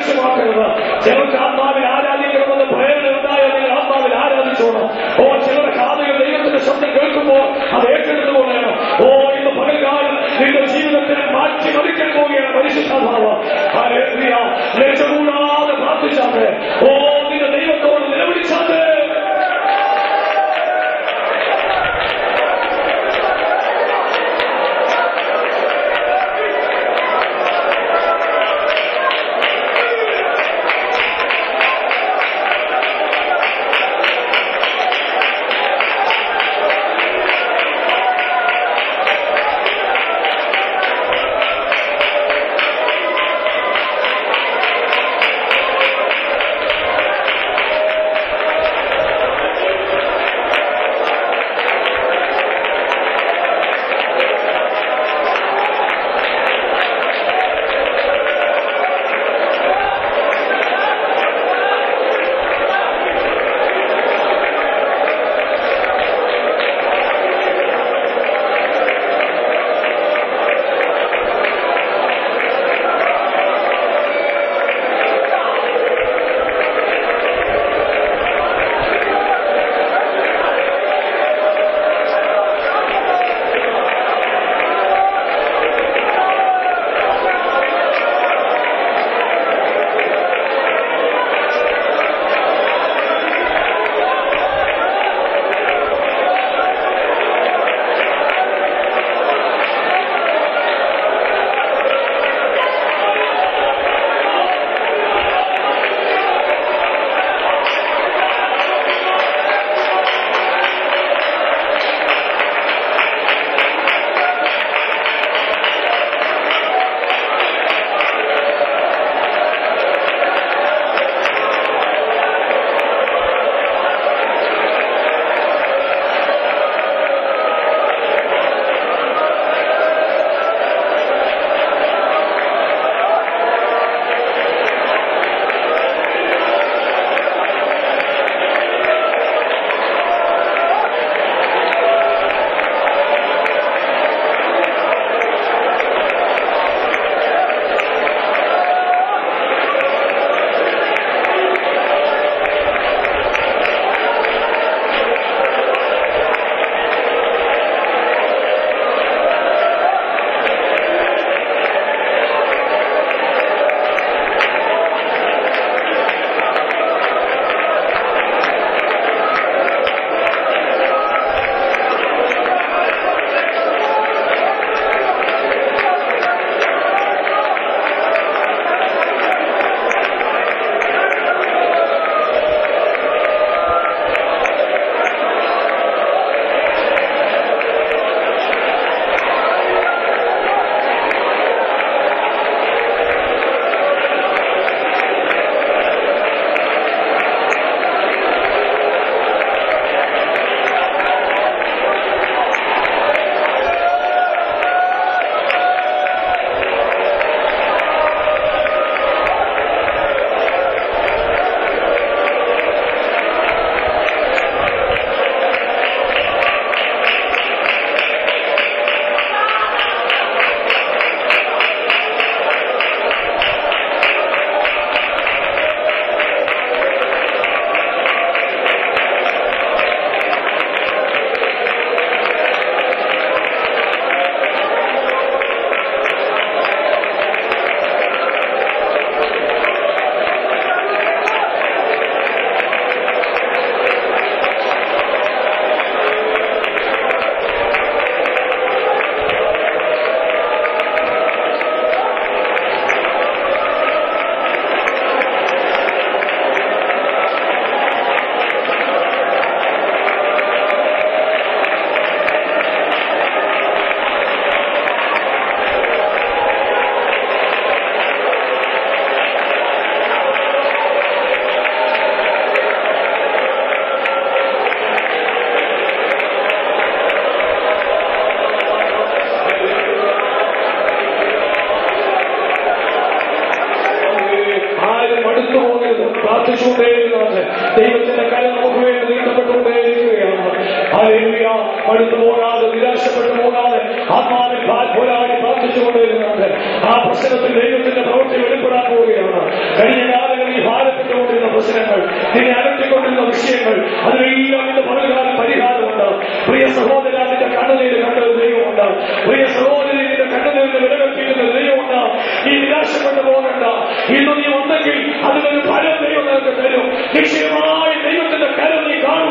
S1: ലക്ഷ്യമാക്കരുത് ചിലർക്ക് ആത്മാവിൽ ആരാധിക്കണമെന്ന് പ്രേരണ ഉണ്ടായാൽ നിങ്ങൾ ആത്മാവിൽ ആരാധിച്ചോണം ഓ ചിലരുടെ കാതുകൾ ദൈവത്തിന്റെ ശബ്ദം കേൾക്കുമ്പോൾ അത് ഏറ്റെടുത്തുകൊള്ളണം ഓ ഇന്ന് പകൽക്കാലം നിന്റെ ജീവിതത്തെ മാറ്റി മറിക്കാൻ പോവുകയാണ് പരിശുദ്ധാഭാവം ലക്ഷ്യകൂടാതെ പ്രാർത്ഥിച്ചാട്ടെ ഓ നിന്റെ ദൈവത്തോട് നിലവിളിച്ചാട്ടെ പ്രാർത്ഥിച്ചുകൊണ്ടേയിരുന്നത് ദൈവത്തിന്റെ കരം നമുക്ക് വേണ്ടി നീട്ടപ്പെട്ടുകൊണ്ടേയിരിക്കുകയാണ് ഹല്ലേലൂയ മടുത്തു പോകാതെ നിരാശപ്പെട്ടു പോകാതെ ആത്മാവിൽ പാൽ പോരാടി പ്രാർത്ഥിച്ചുകൊണ്ടേയിരുന്നത് ആ പ്രശ്നത്തിൽ ദൈവത്തിന്റെ പ്രവൃത്തി വെളിപ്പെടാൻ പോവുകയാണ് കഴിഞ്ഞ കാലങ്ങളിൽ ഭാരപ്പെട്ടുകൊണ്ടിരുന്ന പ്രശ്നങ്ങൾ നിന്നെ അലട്ടിക്കൊണ്ടിരുന്ന വിഷയങ്ങൾ അതിനെല്ലാം ഇന്ന് പലകാലം പരിഹാരമുണ്ട് പ്രിയ സഹോദര നിന്റെ കണ്ണുനീര് കണ്ടൊരു ദൈവമുണ്ട് പ്രിയ സഹോദരി നിന്റെ കണ്ണുനീരിന് വിലകൽപ്പിക്കുന്ന ഒരു ദൈവമുണ്ട് നീ നിരാശപ്പെട്ടു പോകണ്ട ഇന്ന് നീ ഉണ്ടെങ്കിൽ അതിനൊരു ഫലം ദൈവം നിനക്ക് തരും നിശ്ചയമായി ദൈവത്തിന്റെ കരം നീ കാണും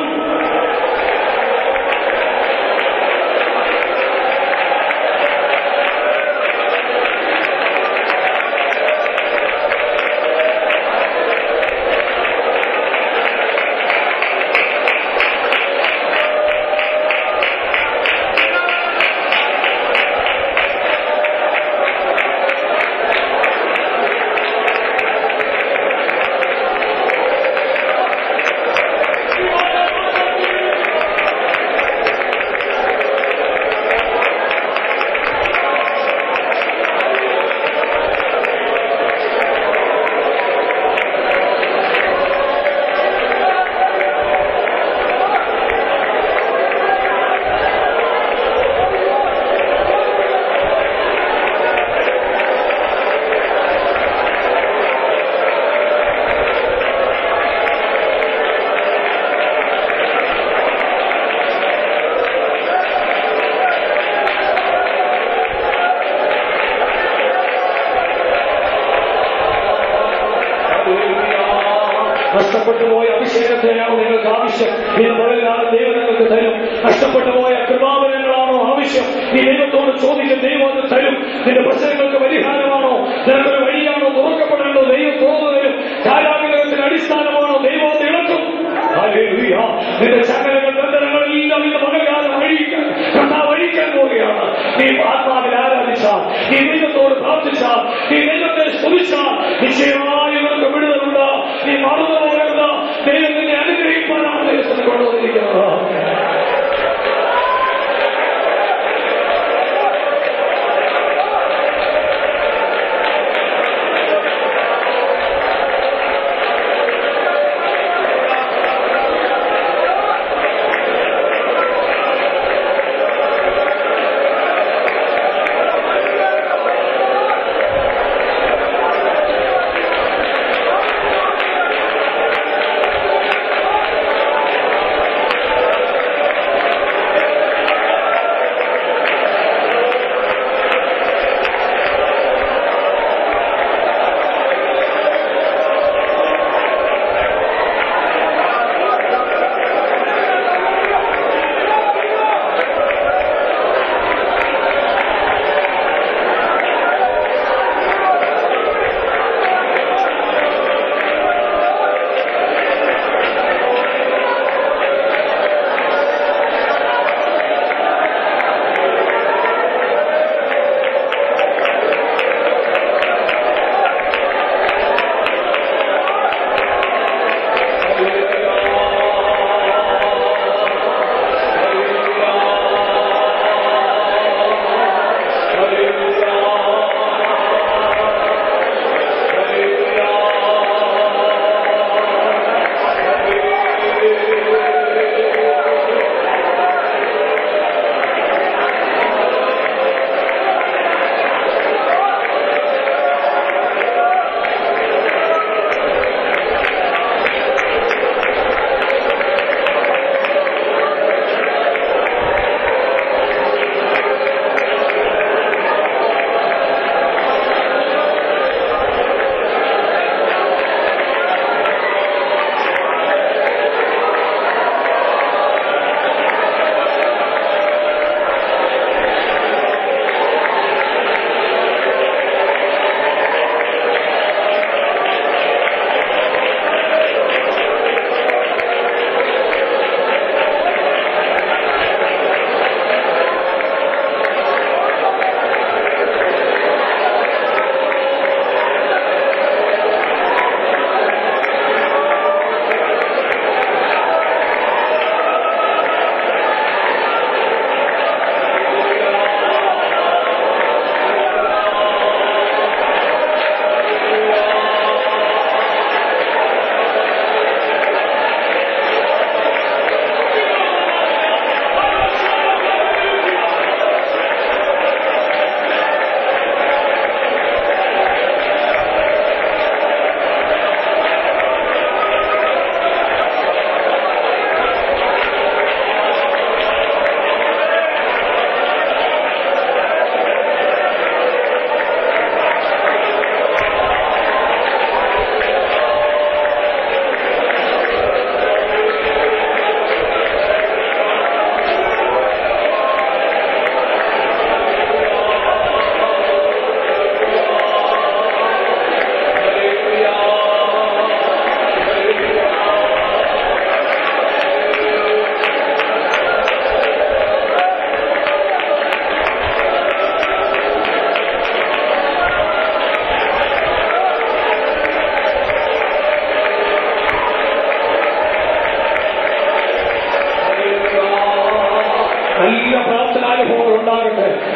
S1: നഷ്ടപ്പെട്ടു പോയ അഭിഷേകത്തെയാണോ നിങ്ങൾക്ക് ആവശ്യം ഇത് പകൽക്കാലം ദൈവം നിങ്ങൾക്ക് തരും നഷ്ടപ്പെട്ടു പോയ കൃപാവനങ്ങളാണോ ആവശ്യം നീ ദൈവത്തോട് ചോദിക്കും ദൈവം അത് തരും നിന്റെ പ്രശ്നങ്ങൾക്ക് പരിഹാരമാണോ നിനക്കൊരു വഴിയാണോ തുറക്കപ്പെടേണ്ടോ ദൈവം തുറന്നു തരും കാലാഗ്രഹത്തിന് അടിസ്ഥാനമാണോ ദൈവം അത് ഇളക്കും ഹല്ലേലൂയ. നിന്റെ ചങ്ങലകൾ ബന്ധനങ്ങളെല്ലാം ഇന്ന് പകൽക്കാലം അഴിക്കാൻ കർത്താവ് അഴിക്കാൻ പോവുകയാണ് നീ ആത്മാവിൽ ആരാധിച്ചാൽ നീ ദൈവത്തോട് പ്രാർത്ഥിച്ചാൽ നീ ദൈവത്തെ സ്തുതിച്ചാൽ നിശ്ചയമായി നിനക്ക് വിടുതലുണ്ട് നീ മറന്നു പോകരുത് ദൈവം നിന്നെ അനുഗ്രഹിക്കാനാണ് ദൈവത്തിന് കൊണ്ടുവന്നിരിക്കുന്നത്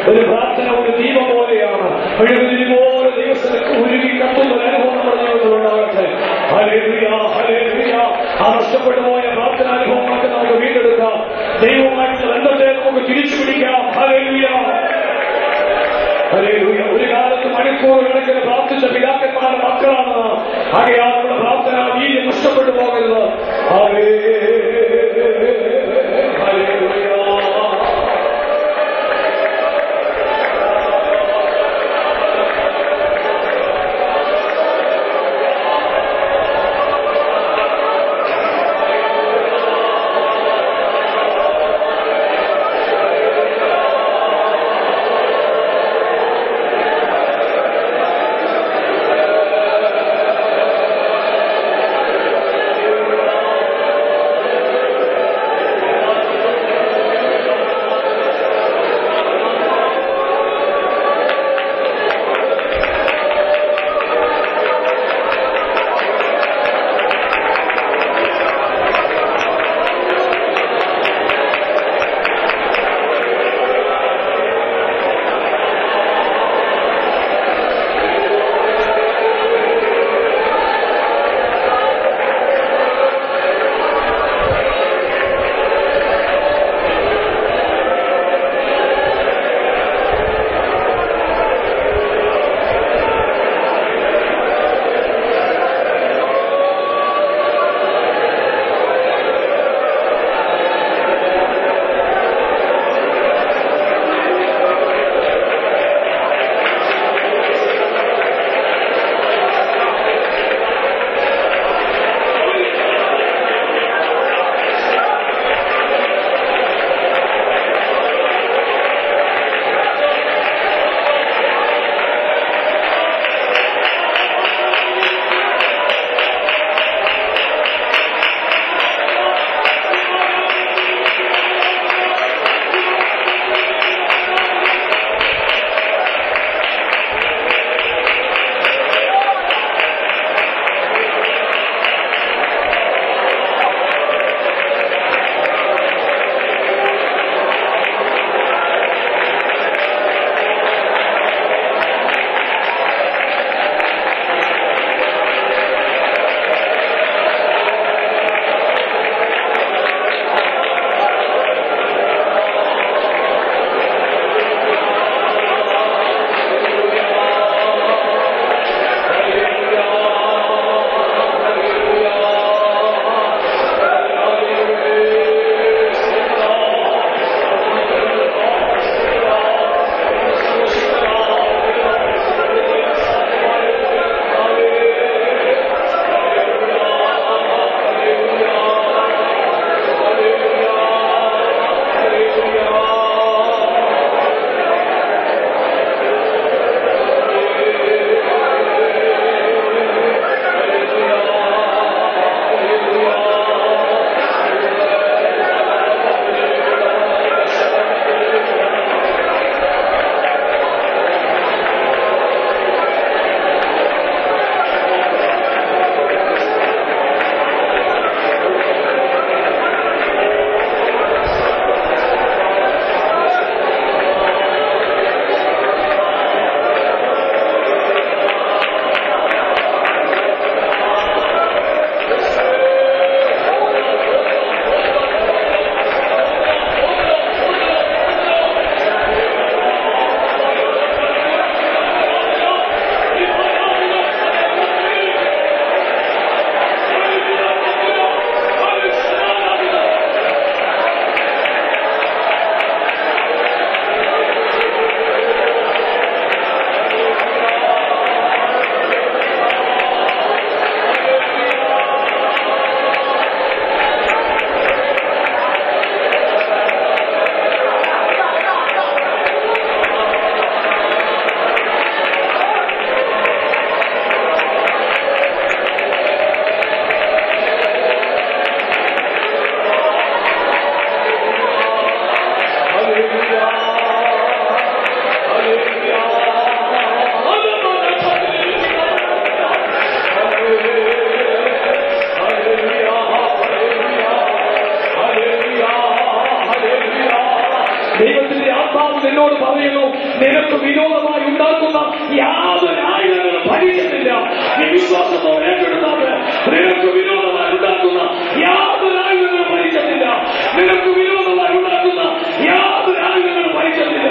S1: ഒരു പ്രാർത്ഥന ഒരു ദീപം പോലെയാണ് മെഴുകുതിരി പോലെ ദൈവസ്ഥലത്ത് ഉരുകി കത്തുന്ന ഒരു അനുഭവം നമ്മുടെ ജീവിതത്തിൽ ഉണ്ടാകട്ടെ ഹല്ലേലൂയ, ഹല്ലേലൂയ. ആ നഷ്ടപ്പെട്ടു പോയ പ്രാർത്ഥനാനുഭവങ്ങളൊക്കെ നമുക്ക് വീണ്ടെടുക്കാം ദൈവവുമായിട്ടുള്ള ബന്ധത്തെ നമുക്ക് തിരിച്ചു പിടിക്കാം ഹല്ലേലൂയ. ഹല്ലേലൂയ. ഒരു കാലത്ത് മണിക്കൂർ കണക്കിന് പ്രാർത്ഥിച്ച പിതാക്കന്മാരുടെ മക്കളാണ് നാം. ആകയാൽ നമ്മുടെ പ്രാർത്ഥന വീര്യം നഷ്ടപ്പെട്ടു പോകരുത് ഹല്ലേലൂയ. ഹല്ലേലൂയ. നിനക്ക് വിനോദമായി ഉണ്ടാക്കുന്ന യാതൊരു ആയുധങ്ങളും ഫലിക്കത്തില്ല നീ വിശ്വാസത്തോടെ ഏറ്റെടുത്താൽ നിനക്ക് വിനോദമായി ഉണ്ടാക്കുന്ന യാതൊരു ആയുധങ്ങളും ഫലിക്കത്തില്ല നിനക്ക് വിനോദമായി ഉണ്ടാക്കുന്ന യാതൊരു ആയുധങ്ങളും ഫലിക്കത്തില്ല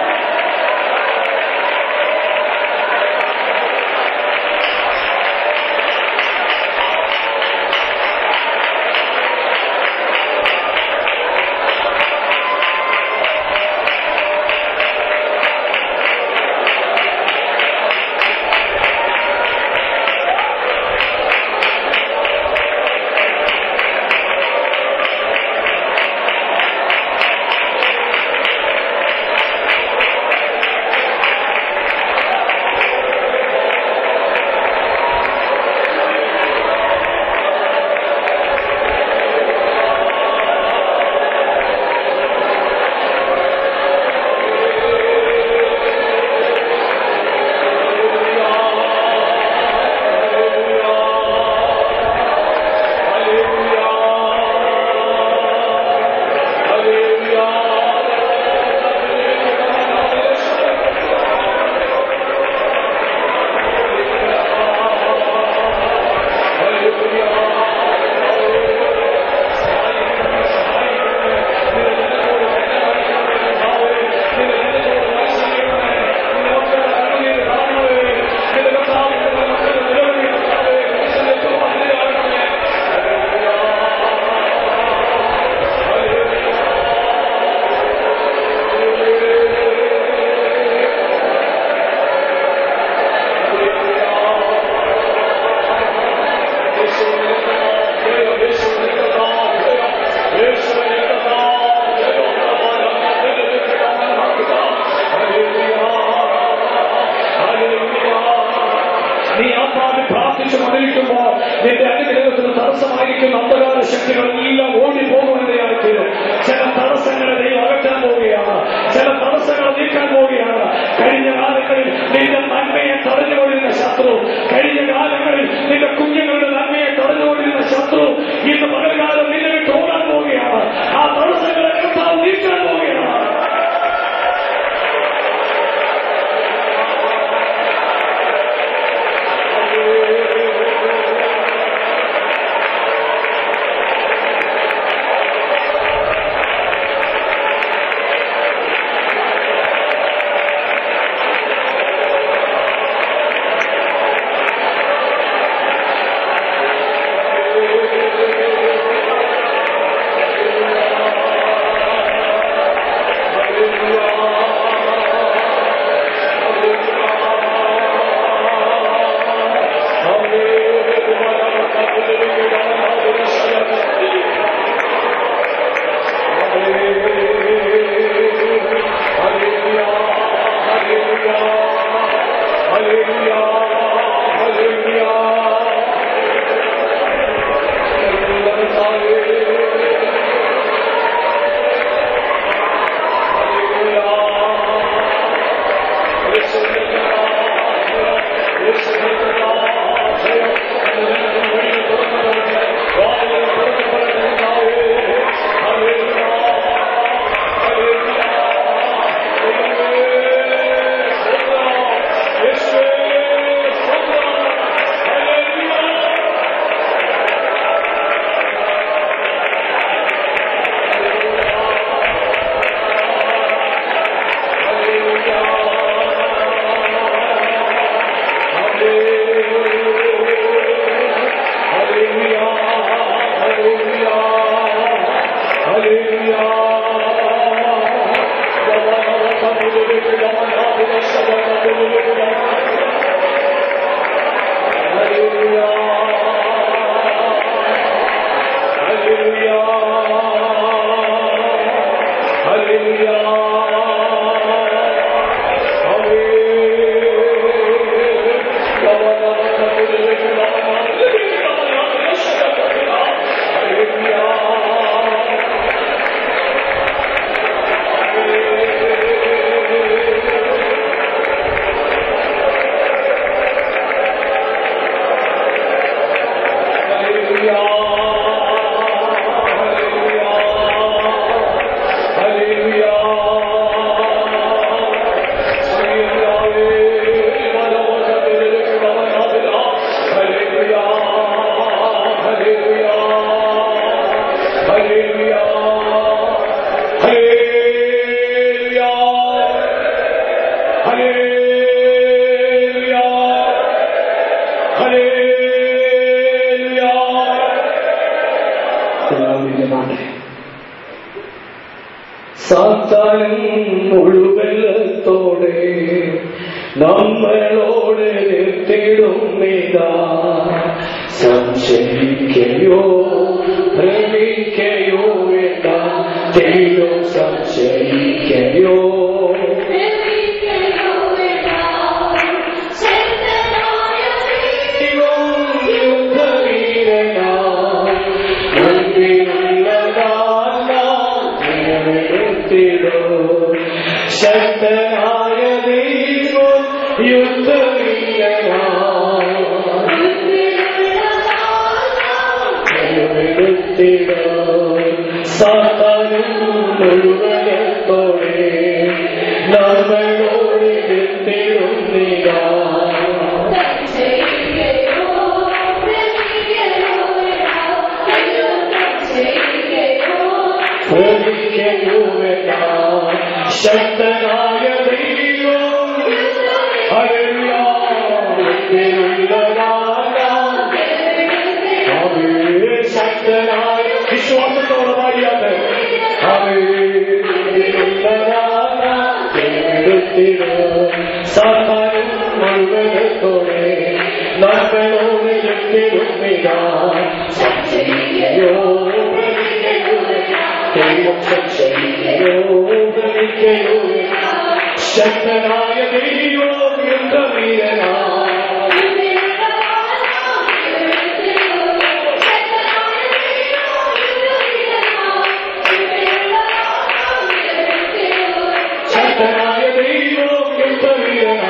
S1: നീ ആത്മാവിൽ പ്രാർത്ഥിച്ചു മതിലിക്കുമ്പോൾ നിന്റെ അനുഗ്രഹത്തിന് തടസ്സമായിരിക്കുന്ന അന്ധകാര ശക്തികൾ എല്ലാം ഓടിപ്പോകുമെന്നതായി തീരും ചില തടസ്സങ്ങളെ നീ അകറ്റാൻ പോവുകയാണ് ചില തടസ്സങ്ങൾ നീക്കാൻ പോവുകയാണ് കഴിഞ്ഞ കാലങ്ങളിൽ നിന്റെ നന്മയെ തടഞ്ഞുകൊണ്ടിരുന്ന ശത്രു കഴിഞ്ഞ കാലങ്ങളിൽ നിന്റെ കുഞ്ഞുങ്ങളുടെ നന്മയെ തടഞ്ഞുകൊണ്ടിരുന്ന ശത്രു ഇന്ന് പകൽക്കാലം നിന്നെ വിട്ട് ഓടാൻ പോവുകയാണ് ആ തടസ്സങ്ങളെ കർത്താവ് നീക്കാൻ പോവുകയാണ് സാത്താനും മുഴുവല്ലത്തോടെ നമ്മളോട് എത്തിടുന്നിതാ സംശയിക്കയോ ഭ്രമിക്കയോ വേണ്ട ദൈവം സംശയിക്കയോ ദൈവം യുദ്ധവീരനാ ശക്തനായ ദൈവം യുദ്ധവീരനാ സാത്താനും മുഴുവനത്തോടെ നമ്മളോട് എത്തിടുന്നില്ല ഭ്രമിക്കയുമില്ല. ശക്തനായ ദൈവം ഹല്ലേലൂയ. ഉള്ളിലുള്ളതാകാം. അവേ ശക്തനായ വിശ്വാസത്തോടെ പാടിയാട്ടെ അവേ ഉള്ളിലുള്ളതാകാം. ദൈവത്തിനും സാത്താനും മുഴുവനത്തോടെ നമ്മളോട് എത്തിടുന്നില്ല സംശയിക്കയോ ദൈവം സംശയിക്കയോ ഭ്രമിക്കയോ ശക്തനായ ദൈവം യുദ്ധവീരനാ ശക്തനായ ദൈവം യുദ്ധവീരനാ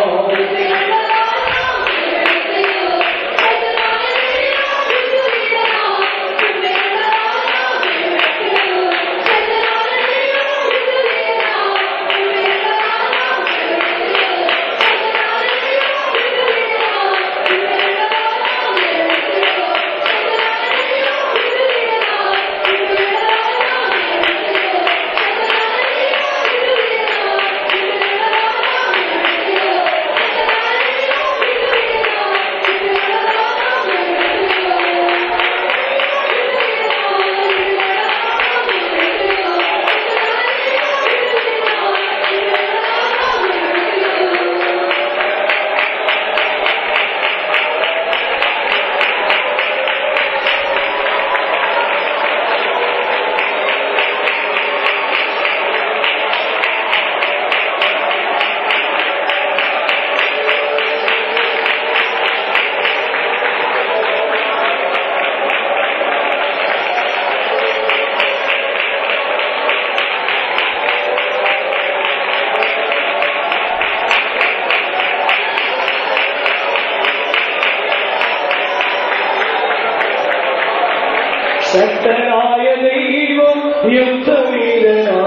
S1: ശക്തനായ ദൈവം യുദ്ധവീരനാ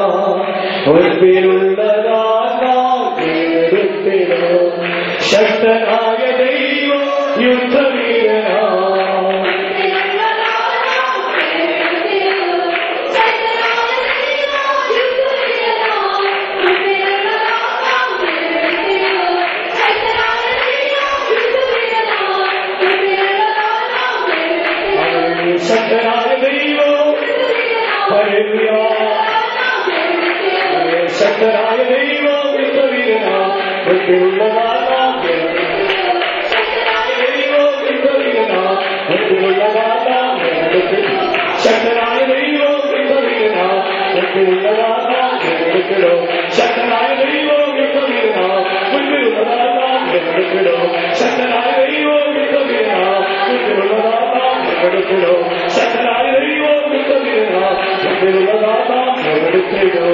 S1: ഒൻപിലുള്ളതാകാം ദൈവത്തിനോ ശക്തനായ ദൈവം യുദ്ധവീരനാ ശക്തനായ ദൈവം ഹല്ലേലൂയ ശക്തനായ ദൈവം യുദ്ധവീരനാ ഒൻപിലുള്ളതാകാം ശക്തനായ ദൈവം യുദ്ധവീരനാ ഒൻപിലുള്ളതാകാം ശക്തനായ ദൈവം യുദ്ധവീരനാ ഒൻപിലുള്ളതാകാം എടുക്കടോ ശക്തനായ ദൈവം യുദ്ധവീരനാ മുൻപിലുള്ളതാകാം എടുക്കടോ ശക്തനായ ദൈവം യുദ്ധവീരനാ മുൻപിലുള്ളതാകാം എടുക്കടോ ശക്തനായ ദൈവം യുദ്ധവീരനാ മുൻപിലുള്ളതാകാം എടുക്കടോ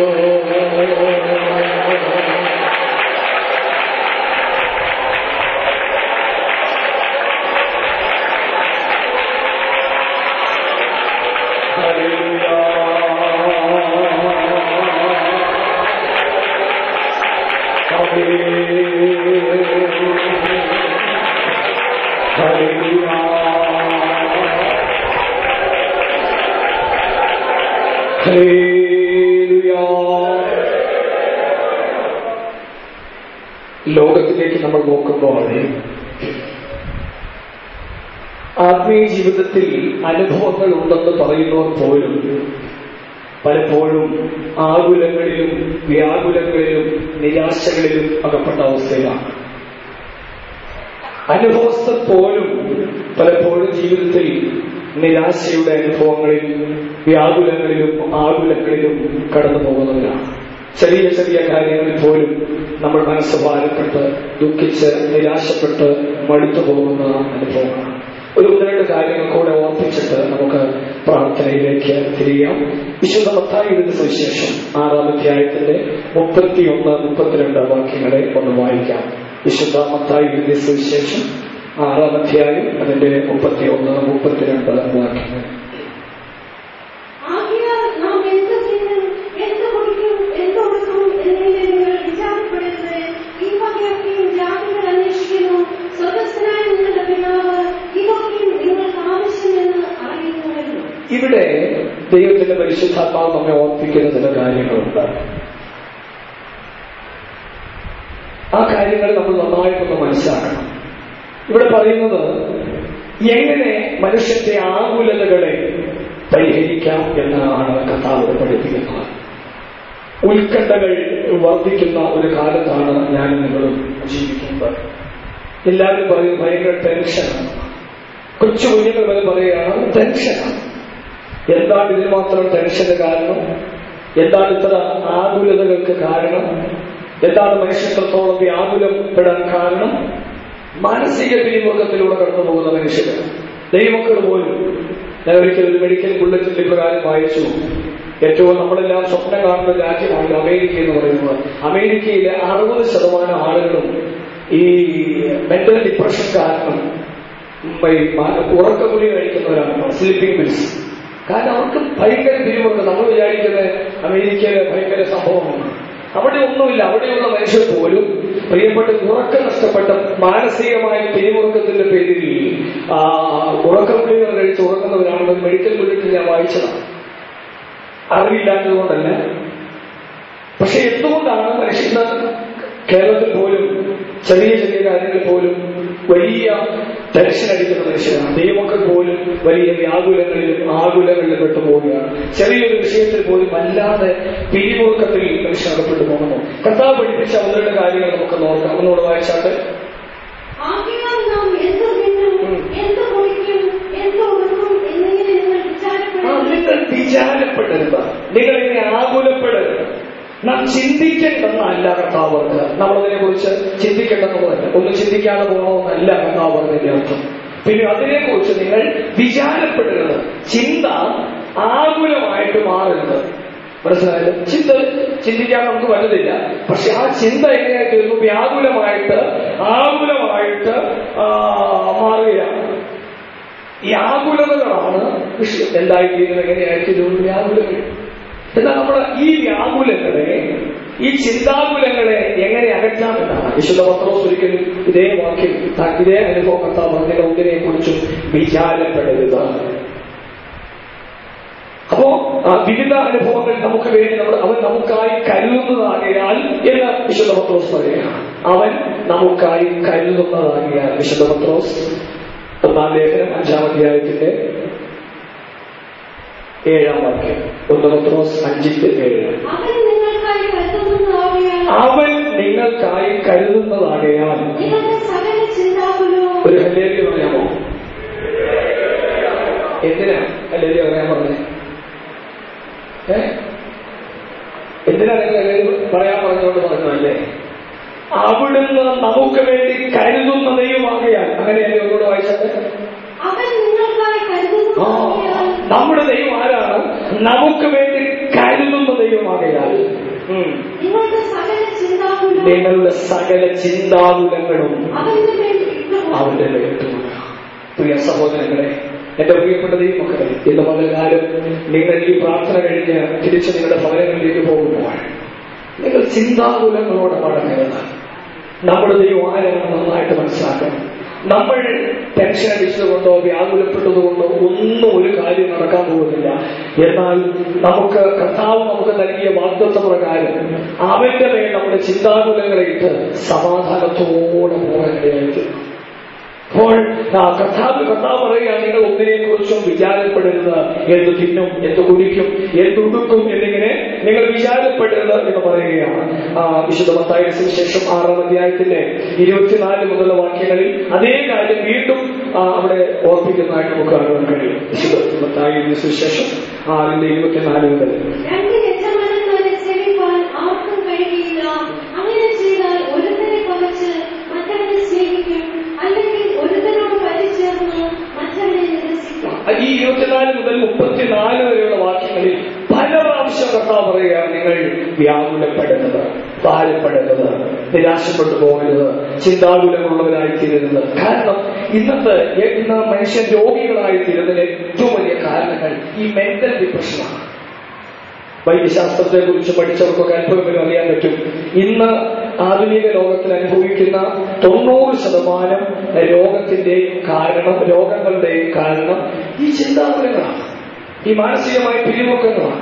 S1: ലോകത്തിലേക്ക് നമ്മൾ നോക്കുമ്പോൾ ആത്മീയ ജീവിതത്തിൽ അനുഭവങ്ങൾ ഉണ്ടെന്ന് പറയുന്നവർ പോലും പലപ്പോഴും ആകുലങ്ങളിലും വ്യാകുലങ്ങളിലും നിരാശകളിലും അകപ്പെട്ട അവസ്ഥയിലാണ് അനുഭവസ്ഥർ പോലും പലപ്പോഴും ജീവിതത്തിൽ നിരാശയുടെ അനുഭവങ്ങളിൽ വ്യാകുലങ്ങളിലും ആകുലങ്ങളിലും കടന്നു പോകുന്നവരാണ് ചെറിയ ചെറിയ കാര്യങ്ങളിൽ പോലും നമ്മൾ മനസ്സ് ഭാരപ്പെട്ട് ദുഃഖിച്ച് നിരാശപ്പെട്ട് മടുത്തു പോകുന്ന അനുഭവമാണ് ഒരു ഒന്ന് രണ്ട് കാര്യങ്ങൾ കൂടെ ഓർപ്പിച്ചിട്ട് നമുക്ക് പ്രാർത്ഥനയിലേക്ക് തിരിയാം വിശുദ്ധ മത്തായിയുടെ സുവിശേഷം ആറാം അധ്യായത്തിന്റെ മുപ്പത്തിയൊന്ന് മുപ്പത്തിരണ്ട് വാക്യങ്ങളെ ഒന്ന് വായിക്കാം വിശുദ്ധ മത്തായിയുടെ സുവിശേഷം ആറാം അധ്യായം അതിന്റെ മുപ്പത്തിയൊന്ന് മുപ്പത്തിരണ്ട് വാക്യങ്ങൾ
S2: ആകയാൽ നാം എന്ത് തിന്നും, എന്ത് കുടിക്കും, എന്ത് ഉടുക്കും എന്നിങ്ങനെ നിങ്ങൾ വിചാരപ്പെടരുത്. ഈ വകയൊക്കെയും ജാതികൾ അന്വേഷിക്കുന്നു. സ്വർഗ്ഗസ്ഥനായ നിങ്ങളുടെ പിതാവ് ഇതൊക്കെയും നിങ്ങൾക്ക് ആവശ്യമെന്ന് അറിയുന്നുവല്ലോ.
S1: ഇവിടെ ദൈവത്തിന്റെ പരിശുദ്ധാത്മാവ് നമ്മെ ഓർപ്പിക്കുന്ന ചില കാര്യങ്ങളുണ്ട് ആ കാര്യങ്ങൾ നമ്മൾ നന്നായിട്ടൊന്ന് മനസ്സിലാക്കണം ഇവിടെ പറയുന്നത് എങ്ങനെ മനുഷ്യന്റെ ആകുലതകളെ പരിഹരിക്കാം എന്നാണ് കഥാവ് പഠിപ്പിക്കുന്നത് ഉത്കണ്ഠകൾ വർദ്ധിക്കുന്ന ഒരു കാലത്താണ് ഞാൻ നിങ്ങളും ജീവിക്കുന്നത് എല്ലാവരും പറയും ഭയങ്കര ടെൻഷനാണ് കൊച്ചു കുഞ്ഞുങ്ങൾ വരെ പറയുകയാണ് ടെൻഷനാണ് എന്താണ് ഇതിന് മാത്രം ടെൻഷന് കാരണം എന്താണ് ഇത്ര ആകുലതകൾക്ക് കാരണം എന്താണ് മനുഷ്യത്രത്തോളം വ്യാകുലപ്പെടാൻ കാരണം മാനസിക പിരിമുറുക്കത്തിലൂടെ കടന്നു പോകുന്ന മനുഷ്യർ ദൈവമക്കൾ പോലും ഞാൻ ഒരിക്കൽ ഒരു മെഡിക്കൽ ബുള്ളറ്റിൽ ഇപ്രകാരം വായിച്ചു ഏറ്റവും നമ്മളെല്ലാം സ്വപ്നം കാണുന്ന രാജ്യമാണ് അമേരിക്ക എന്ന് പറയുന്നത് അമേരിക്കയിലെ അറുപത് ശതമാനം ആളുകളും ഈ മെന്റൽ ഡിപ്രഷൻ കാരണം ഈ മ- ഉറക്കഗുളി കഴിക്കുന്നവരാണ് സ്ലീപ്പിംഗ് പിൽസ് കാരണം അവർക്ക് ഭയങ്കര പിരിമുറുക്കം നമ്മൾ വിചാരിക്കുന്നത് അമേരിക്കയിലെ ഭയങ്കര സംഭവമാണ് അവിടെ ഒന്നുമില്ല അവിടെയുള്ള മനുഷ്യർ പോലും പ്രിയപ്പെട്ട ഉറക്കം നഷ്ടപ്പെട്ട മാനസികമായ പിരിമുറുക്കത്തിന്റെ പേരിൽ ആ, ഉറക്കഗുളികൾ കഴിച്ച് ഉറങ്ങുന്നവരാണെന്ന് ഒരു മെഡിക്കൽ ബുള്ളറ്റിൽ ഞാൻ വായിച്ചതാണ് അറിവില്ലാത്തതുകൊണ്ടല്ല പക്ഷെ എന്തുകൊണ്ടാണ് മനുഷ്യൻ കേരളത്തിൽ പോലും ചെറിയ ചെറിയ കാര്യങ്ങളിൽ പോലും വലിയ ടെൻഷൻ അടിക്കുന്ന മനുഷ്യരാണ് ദൈവമക്കൾ പോലും വലിയ വ്യാകുലങ്ങളിലും ആകുലങ്ങളിലും പെട്ടുപോവുകയാണ് ചെറിയൊരു വിഷയത്തിൽ പോലും വല്ലാതെ പിരിമുറുക്കത്തിൽ മനുഷ്യൻ അകപ്പെട്ടു പോകുന്നു കർത്താവ് പഠിപ്പിച്ച ഒന്ന് രണ്ട് കാര്യങ്ങൾ നമുക്ക് നോക്കാം ഒന്നുകൂടെ വായിച്ചാട്ട്
S2: ആകയാൽ നാം എന്ത് തിന്നും, എന്ത് കുടിക്കും, എന്ത് ഉടുക്കും എന്നിങ്ങനെ നിങ്ങൾ
S1: ആ,
S2: വിചാരപ്പെടരുത്.
S1: നിങ്ങൾ വിചാരപ്പെടരുത് നിങ്ങൾ ഇങ്ങനെ ആകുലപ്പെടരുത് നാം ചിന്തിക്കേണ്ടെന്നല്ല കർത്താവ് പറഞ്ഞത് നമ്മളതിനെ കുറിച്ച് ചിന്തിക്കേണ്ടെന്നുള്ളതല്ല ഒന്നും ചിന്തിക്കാതെ പോകണമെന്നല്ല കർത്താവ് പറഞ്ഞതിന്റെ അർത്ഥം പിന്നെ അതിനെക്കുറിച്ച് നിങ്ങൾ വിചാരപ്പെടരുത് ചിന്ത ആകുലമായിട്ട് മാറരുത് മനസ്സിലായത് ചിന്ത ചിന്തിക്കാൻ നമുക്ക് പറ്റത്തില്ല പക്ഷെ ആ ചിന്ത എങ്ങനെയായി തീർന്നു വ്യാകുലമായിട്ട് ആകുലമായിട്ട് ആ, മാറുകയാണ് ഈ ആകുലതകളാണ് വിഷയം എന്തായിത്തീരുന്നത് എങ്ങനെയായിത്തീരുന്നു വ്യാകുലങ്ങൾ എന്നാൽ നമ്മൾ ഈ വ്യാകുലങ്ങളെ ഈ ചിന്താകുലങ്ങളെ എങ്ങനെ അകറ്റാമെന്നാണ് വിശുദ്ധ പത്രോസ് ഒരിക്കലും ഇതേ വാക്യം ത- ഇതേ അനുഭവം കർത്താവ് പറഞ്ഞ ഒന്നിനെ കുറിച്ചും വിചാരപ്പെടരുത് അപ്പോ ആ, വിവിധ അനുഭവങ്ങൾ നമുക്ക് വേണ്ടി നമ്മൾ അവൻ നമുക്കായി കരുതുന്നതാകയാൽ എന്ന് വിശുദ്ധ പത്രോസ് പറയുകയാണ് അവൻ നമുക്കായി കരുതുന്നതാകിയാൽ വിശുദ്ധ പത്രോസ് ഒന്നാം ലേഖനം അഞ്ചാം അധ്യായത്തിന്റെ ഏഴാം വാക്യം ഒന്ന് പത്രോസ് അഞ്ചിന്റെ ഏഴ്
S2: അവൻ നിങ്ങൾക്കായി കരുതുന്നതാകയാൽ
S1: അവൻ നിങ്ങൾക്കായി കരുതുന്നതാകയാൽ
S2: നിങ്ങളുടെ സകല ചിന്താകുലവും
S1: ഒരു ഹല്ലേലി പറയാമോ എന്തിനാ ഹല്ലേലി പറയാൻ പറഞ്ഞേ ഏ എന്തിനാ നിങ്ങൾ ഹല്ലേലി പറയാൻ പറഞ്ഞുകൊണ്ട് പറഞ്ഞതല്ലേ അവിടുന്ന് നമുക്ക് വേണ്ടി കരുതുന്ന ദൈവമാകയാൽ അങ്ങനെയല്ലേ ഒന്നുകൂടെ വായിച്ചത്
S2: അവൻ നിങ്ങൾക്കായി
S1: ആ,
S2: കരുതുന്നതാകയാൽ
S1: നമ്മുടെ ദൈവം ആരാണ് നമുക്ക് വേണ്ടി കരുതുന്ന ദൈവമാകയാൽ ഉം.
S2: നിങ്ങളുടെ സകല ചിന്താകുലവും
S1: നിങ്ങളുടെ സകല ചിന്താകുലങ്ങളും
S2: അവന് വേണ്ടി ഇട്ടുകൊടുക്കും.
S1: അവന്റെ മേലിട്ടുകൊള്ളുക. പ്രിയ സഹോദരങ്ങളെ എന്റെ പ്രിയപ്പെട്ട ദൈവമക്കളെ ഇന്ന് പകൽക്കാലം നിങ്ങൾ ഈ പ്രാർത്ഥന കഴിഞ്ഞ് തിരിച്ച് നിങ്ങളുടെ ഭവനങ്ങളിലേക്ക് പോകുമ്പോൾ നിങ്ങൾ ചിന്താകുലങ്ങളോടെ മടങ്ങരുത് നമ്മുടെ ദൈവം ആരാണ് നന്നായിട്ട് മനസ്സിലാക്കണം നമ്മൾ ടെൻഷൻ അടിച്ചതുകൊണ്ടോ വ്യാകുലപ്പെട്ടതുകൊണ്ടോ ഒന്നും ഒരു കാര്യം നടക്കാൻ പോകുന്നില്ല എന്നാൽ നമുക്ക് കർത്താവ് നമുക്ക് നൽകിയ വാഗ്ദത്വ പ്രകാരം അവന്റെ മേൽ നമ്മുടെ ചിന്താകുലങ്ങളെ ഇട്ട് സമാധാനത്തോടെ പോകാനിടയായിട്ട് അപ്പോൾ ആ കർത്താവ് കർത്താവ് പറയുക നിങ്ങൾ ഒന്നിനെ കുറിച്ചും വിചാരപ്പെടരുത് എന്ത് തിന്നും എന്ത് കുടിക്കും എന്തുടുക്കും എന്നിങ്ങനെ നിങ്ങൾ വിചാരപ്പെടരുത് എന്ന് പറയുകയാണ് ആ വിശുദ്ധ മത്തായ സുവിശേഷം ആറാം അധ്യായത്തിന്റെ ഇരുപത്തിനാല് മുതലുള്ള വാക്യങ്ങളിൽ അതേ കാര്യം വീണ്ടും ആ, അവിടെ ഓർപ്പിക്കുന്നതായിട്ട് നമുക്ക് കാണുവാൻ കഴിയും വിശുദ്ധ മത്തായ സുവിശേഷം ആറിന്റെ ഇരുപത്തിനാല് മുതൽ
S2: രണ്ട് യജമാനന്മാരെ സേവിപ്പാൻ ആർക്കും കഴിയുകയില്ല അങ്ങനെ ചെയ്താൽ ഒരുത്തനെ പകച്ച് മറ്റവനെ സ്നേഹിക്കും അല്ലെങ്കിൽ ഒരുത്തനോട് പരിചേർന്ന് മറ്റവനെ നിരസിക്കും
S1: ഈ ഇരുപത്തിനാല് മുതൽ മുപ്പത്തിനാല് വരെയുള്ള വാക്യങ്ങളിൽ പല പ്രാവശ്യം കർത്താവ് പറയുകയാണ് നിങ്ങൾ വ്യാകുലപ്പെടരുത് ഭാരപ്പെടരുത് നിരാശപ്പെട്ടു പോകരുത് ചിന്താകുലമുള്ളവരായി തീരരുത് കാരണം ഇന്നത്തെ ഇന്ന് മനുഷ്യൻ രോഗികളായി തീരുന്നതിന് ഏറ്റവും വലിയ കാരണങ്ങൾ ഈ മെന്റൽ ഡിപ്രഷനാണ് വൈദ്യശാസ്ത്രത്തെ കുറിച്ച് പഠിച്ചവർക്കൊക്കെ അല്പമെങ്കിലും അറിയാൻ പറ്റും ഇന്ന് ആധുനിക ലോകത്തിൽ അനുഭവിക്കുന്ന തൊണ്ണൂറ് ശതമാനം രോഗത്തിന്റെ കാരണം രോഗങ്ങളുടെ കാരണം ഈ ചിന്താകുലങ്ങളാണ് ഈ മാനസികമായ പിരിമുഖങ്ങളാണ്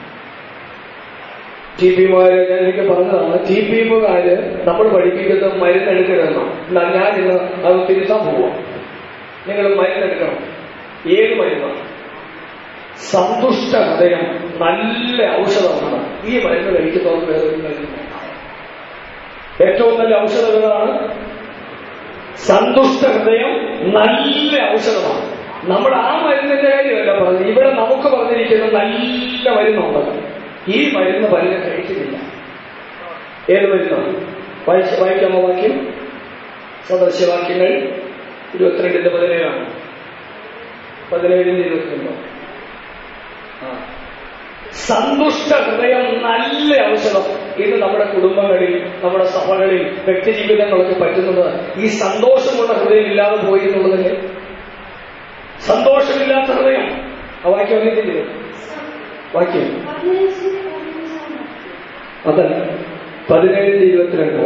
S1: ടി പിമാര് ഞാൻ എനിക്ക് പറഞ്ഞതാണ് ടി പിമാര് നമ്മൾ പഠിപ്പിക്കുന്നത് മരുന്നെടുക്കരുതെന്നാണ് എന്നാ ഞാൻ ഇന്ന് അത് തിരുത്താൻ പോവാം നിങ്ങൾ മരുന്നെടുക്കണം ഏത് മരുന്നാണ് സന്തുഷ്ട ഹൃദയം നല്ല ഔഷധമാണ് ഈ മരുന്ന് കഴിക്കുന്നവർക്ക് വേറെ ഒരു മരുന്ന് വേണ്ട. ഏറ്റവും നല്ല ഔഷധം ഏതാണ് സന്തുഷ്ട ഹൃദയം നല്ല ഔഷധമാണ് നമ്മൾ ആ മരുന്നിന്റെ കാര്യമല്ല പറഞ്ഞത് ഇവിടെ നമുക്ക് പറഞ്ഞിരിക്കുന്ന നല്ല മരുന്നുണ്ട് ഈ മരുന്ന് പലരും കഴിക്കുന്നില്ല ഏത് മരുന്നാണ് വായിച്ച വായിക്കാമോ വാക്യം സദസ്യവാക്യങ്ങൾ ഇരുപത്തിരണ്ടിന്റെ പതിനേഴാണ് പതിനേഴിന്റെ ഇരുപത്തിരണ്ടോ ആ. സന്തുഷ്ട ഹൃദയം നല്ല ഔഷധം ഇന്ന് നമ്മുടെ കുടുംബങ്ങളിൽ നമ്മുടെ സഭകളിൽ വ്യക്തി ജീവിതങ്ങളൊക്കെ പറ്റുന്നത് ഈ സന്തോഷമുള്ള ഹൃദയം ഇല്ലാതെ പോയി എന്നുള്ളതിന് സന്തോഷമില്ലാത്ത ഹൃദയം ആ വാക്യം അറിയത്തില്ലേ വാക്യം
S2: പതിനഞ്ചിന്റെ പതിനഞ്ചാം വാക്യം.
S1: അതല്ല പതിനേഴിന്റെ ഇരുപത്തിരണ്ട്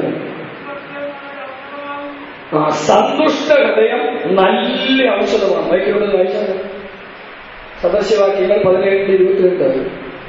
S1: ആ സന്തുഷ്ട ഹൃദയം നല്ല ഔഷധമാണ് വായിക്കുന്നത് വായിച്ചാൽ സദസ്യവാക്യങ്ങൾ പതിനേഴിന്റെ ഇരുപത്തിരണ്ട്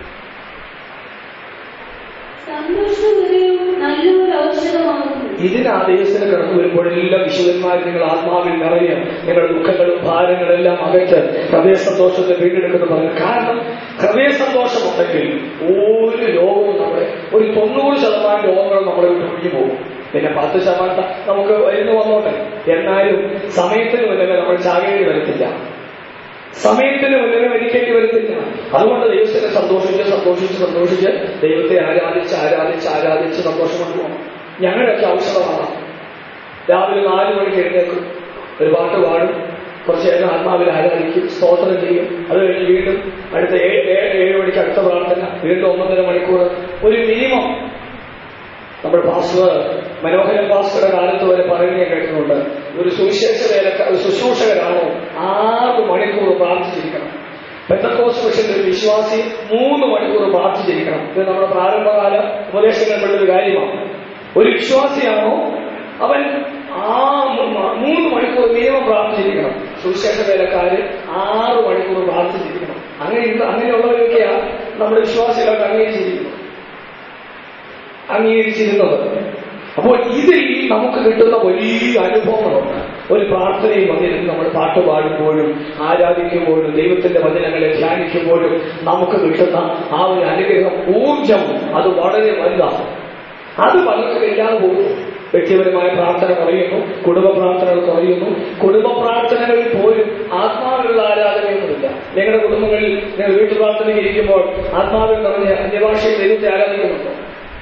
S2: സന്തോഷഹൃദയവും നല്ലൊരു ഔഷധമാകുന്നു
S1: ഇതിന് ആ ദേശത്തിന് കടന്നു വരുമ്പോഴെല്ലാം വിശുദ്ധന്മാർ നിങ്ങൾ ആത്മാവിൽ നിറയെ നിങ്ങളുടെ ദുഃഖങ്ങളും ഭാരങ്ങളെല്ലാം അകറ്റ് ഹൃദയ സന്തോഷത്തെ വീണ്ടെടുക്കുന്ന പറഞ്ഞു കാരണം ഹൃദയ സന്തോഷമുണ്ടെങ്കിൽ ഒരു രോഗവും നമ്മളെ ഒരു തൊണ്ണൂറ് ശതമാനം രോഗങ്ങളും നമ്മളെ വിട്ട് ഒഴിഞ്ഞു പോകും പിന്നെ പത്ത് ശതമാനം നമുക്ക് വരുന്നു വന്നോട്ടെ എന്നാലും സമയത്തിന് മുന്നേ നമ്മൾ ചാകേണ്ടി വരത്തില്ല സമയത്തിന് മുന്നേ മരിക്കേണ്ടി വരുന്നില്ല അതുകൊണ്ട് ദൈവത്തിനെ സന്തോഷിച്ച് സന്തോഷിച്ച് സന്തോഷിച്ച് ദൈവത്തെ ആരാധിച്ച് ആരാധിച്ച് ആരാധിച്ച് സന്തോഷം കൊണ്ടുപോകണം ഞങ്ങളുടെയൊക്കെ ഔഷധമാണ് രാവിലെ നാല് മണിക്ക് എഴുന്നേക്കും ഒരു പാട്ട് പാടും കുറച്ച് നേരം ആത്മാവിൽ ആരാധിക്കും സ്തോത്രം ചെയ്യും അത് കഴിഞ്ഞ് വീണ്ടും അടുത്ത ഏഴ് ഏഴ് ഏഴ് മണിക്ക് അടുത്ത പ്രാർത്ഥന വീണ്ടും ഒന്നൊന്നര മണിക്കൂർ ഒരു മിനിമം നമ്മുടെ പാസ്റ്റർ മനോഹരൻ പാസ്റ്ററുടെ കാലത്ത് വരെ പറയുന്നത് ഞാൻ കേട്ടിട്ടുണ്ട് ഒരു സുവിശേഷ വേലക്ക ഒരു ശുശ്രൂഷകരാണോ ആറ് മണിക്കൂർ പ്രാർത്ഥിച്ചിരിക്കണം പെന്തക്കോസ് മിഷന്റെ ഒരു വിശ്വാസി മൂന്ന് മണിക്കൂർ പ്രാർത്ഥിച്ചിരിക്കണം ഇത് നമ്മുടെ പ്രാരംഭകാല ഉപദേശങ്ങളിൽപ്പെട്ട ഒരു കാര്യമാണ് ഒരു വിശ്വാസിയാണോ അവൻ ആ മൂ- മ- മൂന്ന് മണിക്കൂർ മിനിമം പ്രാർത്ഥിച്ചിരിക്കണം സുവിശേഷ വേലക്കാര് ആറ് മണിക്കൂർ പ്രാർത്ഥിച്ചിരിക്കണം അങ്ങനെ ഇന്ന് അങ്ങനെയുള്ളവരൊക്കെയാണ് നമ്മുടെ വിശ്വാസികളൊക്കെ അംഗീകരിച്ചിരിക്കുന്നത് അംഗീകരിച്ചിരുന്നത് അപ്പോൾ ഇതിൽ നമുക്ക് കിട്ടുന്ന വലിയ അനുഭവങ്ങളുണ്ട് ഒരു പ്രാർത്ഥനയും വന്നിരുന്ന് നമ്മൾ പാട്ട് പാടുമ്പോഴും ആരാധിക്കുമ്പോഴും ദൈവത്തിന്റെ വചനങ്ങളെ ധ്യാനിക്കുമ്പോഴും നമുക്ക് കിട്ടുന്ന ആ ഒരു അനുഗ്രഹം ഊർജം അത് വളരെ വലുതാണ് അത് പലർക്കും ഇല്ലാതെ പോകുന്നു വ്യക്തിപരമായ പ്രാർത്ഥന കുറയുന്നു കുടുംബ പ്രാർത്ഥനകൾ കുറയുന്നു കുടുംബ പ്രാർത്ഥനകളിൽ പോലും ആത്മാവിലുള്ള ആരാധനയൊന്നുമില്ല നിങ്ങളുടെ കുടുംബങ്ങളിൽ നിങ്ങൾ വീട്ടു പ്രാർത്ഥനയ്ക്ക് ഇരിക്കുമ്പോൾ ആത്മാവിൽ നിറഞ്ഞ അന്യഭാഷയിൽ ദൈവത്തെ ആരാധിക്കുന്നുണ്ടോ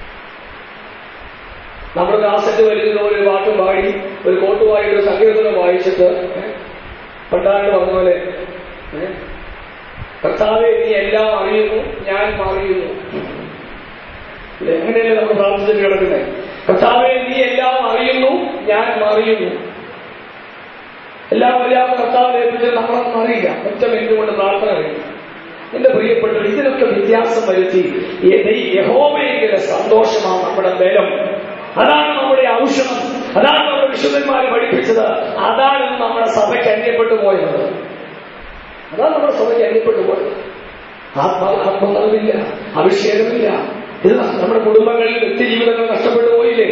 S1: നമ്മുടെ കാസറ്റ് വരുന്ന ഒരു പാട്ട് പാടി ഒരു കോട്ട് പാടി ഒരു സങ്കീർത്തനം വായിച്ചിട്ട് ഏ, പണ്ടാണ്ട് പറഞ്ഞ പോലെ ഏ, കർത്താവെ നീ എല്ലാം അറിയുന്നു ഞാൻ അറിയുന്നു ഇല്ലേ? അങ്ങനെയല്ലേ നമ്മൾ പ്രാർത്ഥിച്ചിട്ട് കിടക്കുന്നത് കർത്താവെ നീ എല്ലാം അറിയുന്നു ഞാൻ അറിയുന്നു എല്ലാം അറിയാവുന്ന കർത്താവിനെ ഏൽപ്പിച്ച് നമ്മളൊന്നും അറിയില്ല ഒറ്റ മിനിറ്റ് കൊണ്ട് പ്രാർത്ഥന കഴിയും എന്റെ പ്രിയപ്പെട്ടവർ ഇതിനൊക്കെ വ്യത്യാസം വരുത്തി ഈ- ഈ യഹോവയെങ്കിലെ സന്തോഷമാണ് നമ്മുടെ ബലം അതാണ് നമ്മുടെ ഔഷധം അതാണ് നമ്മുടെ വിശുദ്ധന്മാരെ പഠിപ്പിച്ചത് അതാണ് ഇന്ന് നമ്മുടെ സഭയ്ക്ക് അന്യപ്പെട്ടു പോയത് അതാണ് നമ്മുടെ സഭയ്ക്ക് അന്യപ്പെട്ടു പോയത് ആത്മാ ആത്മനിറവില്ല അഭിഷേകമില്ല ഇത് നമ്മുടെ കുടുംബങ്ങളിൽ വ്യക്തി ജീവിതങ്ങൾ നഷ്ടപ്പെട്ടു പോയില്ലേ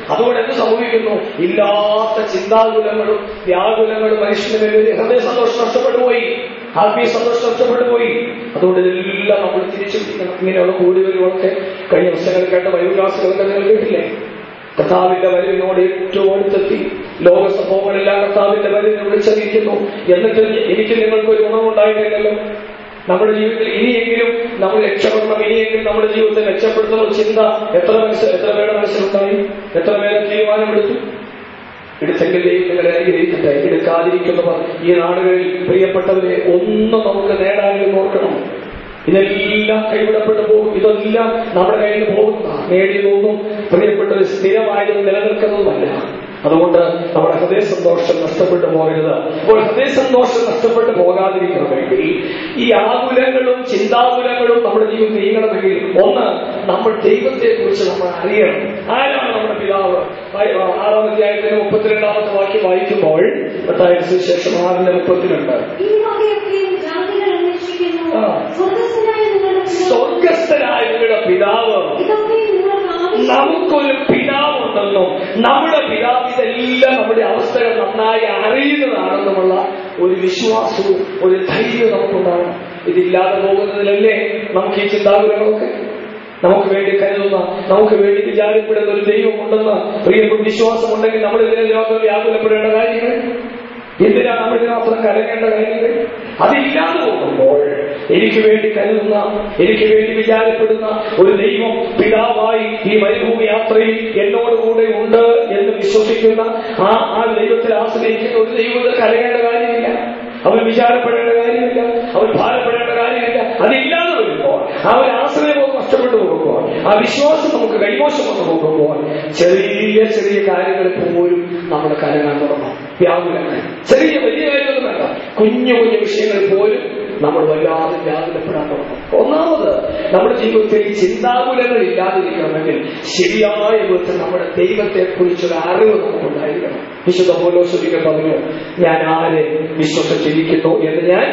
S1: അതുകൊണ്ട് എന്ത് സംഭവിക്കുന്നു ഇല്ലാത്ത ചിന്താകുലങ്ങളും വ്യാകുലങ്ങളും മനുഷ്യന്റെ മേൽ ഹൃദയ സന്തോഷം നഷ്ടപ്പെട്ടു പോയി ആത്മീയ സന്തോഷം നഷ്ടപ്പെട്ടു പോയി അതുകൊണ്ട് ഇതെല്ലാം നമ്മൾ തിരിച്ചു പിടിക്കണം ഇങ്ങനെയുള്ള കൂടുതലുകളൊക്കെ കഴിഞ്ഞ ദിവസങ്ങളിൽ കേട്ട വൈവികാസുകളൊക്കെ നിങ്ങൾ കേട്ടില്ലേ കർത്താവിന്റെ വരവിനോട് ഏറ്റവും അടുത്തെത്തി ലോക സംഭവങ്ങളെല്ലാം കർത്താവിന്റെ വരവിനെ വിളിച്ചറിയിക്കുന്നു എന്നിട്ട് എനിക്ക് നിങ്ങൾക്ക് ഒരു ഗുണമുണ്ടായിട്ടില്ലല്ലോ നമ്മുടെ ജീവിതത്തിൽ ഇനിയെങ്കിലും നമ്മൾ രക്ഷപ്പെടണം ഇനിയെങ്കിലും നമ്മുടെ ജീവിതത്തെ രക്ഷപ്പെടുത്തുന്ന ഒരു ചിന്ത എത്ര മനസ്സിൽ എത്ര പേരുടെ മനസ്സിലുണ്ടായി എത്ര പേരെ തീരുമാനമെടുത്തു എടുത്തെങ്കിൽ ദൈവം നിങ്ങളെ അനുഗ്രഹിക്കട്ടെ എടുക്കാതിരിക്കുന്നവർ ഈ നാടുകളിൽ പ്രിയപ്പെട്ടവരെ ഒന്നും നമുക്ക് നേടാനെന്ന് ഓർക്കണം ഇതെല്ലാം കൈവിടപ്പെട്ടു പോകും ഇതെല്ലാം നമ്മുടെ കയ്യിൽ നിന്ന് പോകുന്ന നേടിയതൊന്നും പ്രിയപ്പെട്ടത് സ്ഥിരമായത് നിലനിൽക്കുന്നതുമല്ല അതുകൊണ്ട് നമ്മുടെ ഹൃദയ സന്തോഷം നഷ്ടപ്പെട്ടു പോകരുത് അപ്പോൾ ഹൃദയ സന്തോഷം നഷ്ടപ്പെട്ടു പോകാതിരിക്കണമെങ്കിൽ ഈ ആകുലങ്ങളും ചിന്താകുലങ്ങളും നമ്മുടെ ജീവിതം നീങ്ങണമെങ്കിൽ ഒന്ന് നമ്മൾ ദൈവത്തെ കുറിച്ച് നമ്മൾ അറിയണം ആരാണ് നമ്മുടെ പിതാവ് ആറാം അധ്യായത്തിന്റെ മുപ്പത്തിരണ്ടാമത്തെ വാക്യം വായിക്കുമ്പോൾ പത്തായിരത്തി സുവിശേഷം ആറിന്റെ മുപ്പത്തിരണ്ട്
S2: ഈ വകയൊക്കെയും ജാതികൾ അന്വേഷിക്കുന്നു
S1: ആ.
S2: സ്വർഗസ്ഥനായ നിങ്ങളുടെ പിതാവ്
S1: സ്വർഗസ്ഥനായ നിങ്ങളുടെ പിതാവ്
S2: ഇതൊക്കെയും നിങ്ങൾക്ക് ആവശ്യം
S1: നമുക്കൊരു പിതാവുണ്ടെന്നും നമ്മുടെ പിതാവ് ഇതെല്ലാം നമ്മുടെ അവസ്ഥകൾ നന്നായി അറിയുന്നതാണെന്നുമുള്ള ഒരു വിശ്വാസവും ഒരു ധൈര്യവും നമുക്കുണ്ടാവണം ഇതില്ലാതെ പോകുന്നതിലല്ലേ നമുക്ക് ഈ ചിന്താകുലങ്ങളൊക്കെ നമുക്ക് വേണ്ടി കരുതുന്ന നമുക്ക് വേണ്ടി വിചാരപ്പെടുന്ന ഒരു ദൈവമുണ്ടെന്ന് പ്രിയപ്പെട്ട വിശ്വാസമുണ്ടെങ്കിൽ നമ്മൾ ഇതിനെ ലോകം വ്യാകുലപ്പെടേണ്ട കാര്യങ്ങൾ എന്തിനാണ് നമ്മൾ ഇതിനകത്ത് കരങ്ങേണ്ട കാര്യങ്ങൾ അതില്ലാതെ പോകുമ്പോൾ എനിക്ക് വേണ്ടി കരുതുന്ന എനിക്ക് വേണ്ടി വിചാരപ്പെടുന്ന ഒരു ദൈവം പിതാവായി ഈ മരുഭൂമി യാത്രയിൽ എന്നോടുകൂടെ ഉണ്ട് എന്ന് വിശ്വസിക്കുന്ന ആ ആ ദൈവത്തിൽ ആശ്രയിക്കുന്ന ഒരു ദൈവത്തിൽ കരയേണ്ട കാര്യമില്ല അവൻ വിചാരപ്പെടേണ്ട കാര്യമില്ല അവൻ ഭാരപ്പെടേണ്ട കാര്യമില്ല അതില്ലാതെ വരുമ്പോൾ ആ ഒരു ആശ്രയമൊക്കെ നഷ്ടപ്പെട്ടു പോകുമ്പോൾ ആ വിശ്വാസം നമുക്ക് കൈമോശം വന്നു പോകുമ്പോൾ ചെറിയ ചെറിയ കാര്യങ്ങൾ പോലും നമ്മുടെ കരങ്ങാൻ തുടങ്ങും വ്യാകുലങ്ങൾ ചെറിയ വലിയ കാര്യമൊന്നും വേണ്ട കുഞ്ഞു കുഞ്ഞു വിഷയങ്ങൾ പോലും നമ്മൾ വല്ലാതെ വ്യാകുലപ്പെടാൻ തുടങ്ങും ഒന്നാമത് നമ്മുടെ ജീവിതത്തിൽ ഈ ചിന്താകുലങ്ങൾ ഇല്ലാതിരിക്കണമെങ്കിൽ ശരിയായ വിധത്തിൽ നമ്മുടെ ദൈവത്തെ കുറിച്ചൊരു അറിവ് നമുക്കുണ്ടായിരിക്കണം വിശുദ്ധ പോലോസ്വരികൾ പറഞ്ഞു ഞാൻ ആരെ വിശ്വസിച്ചിരിക്കുന്നു എന്ന് ഞാൻ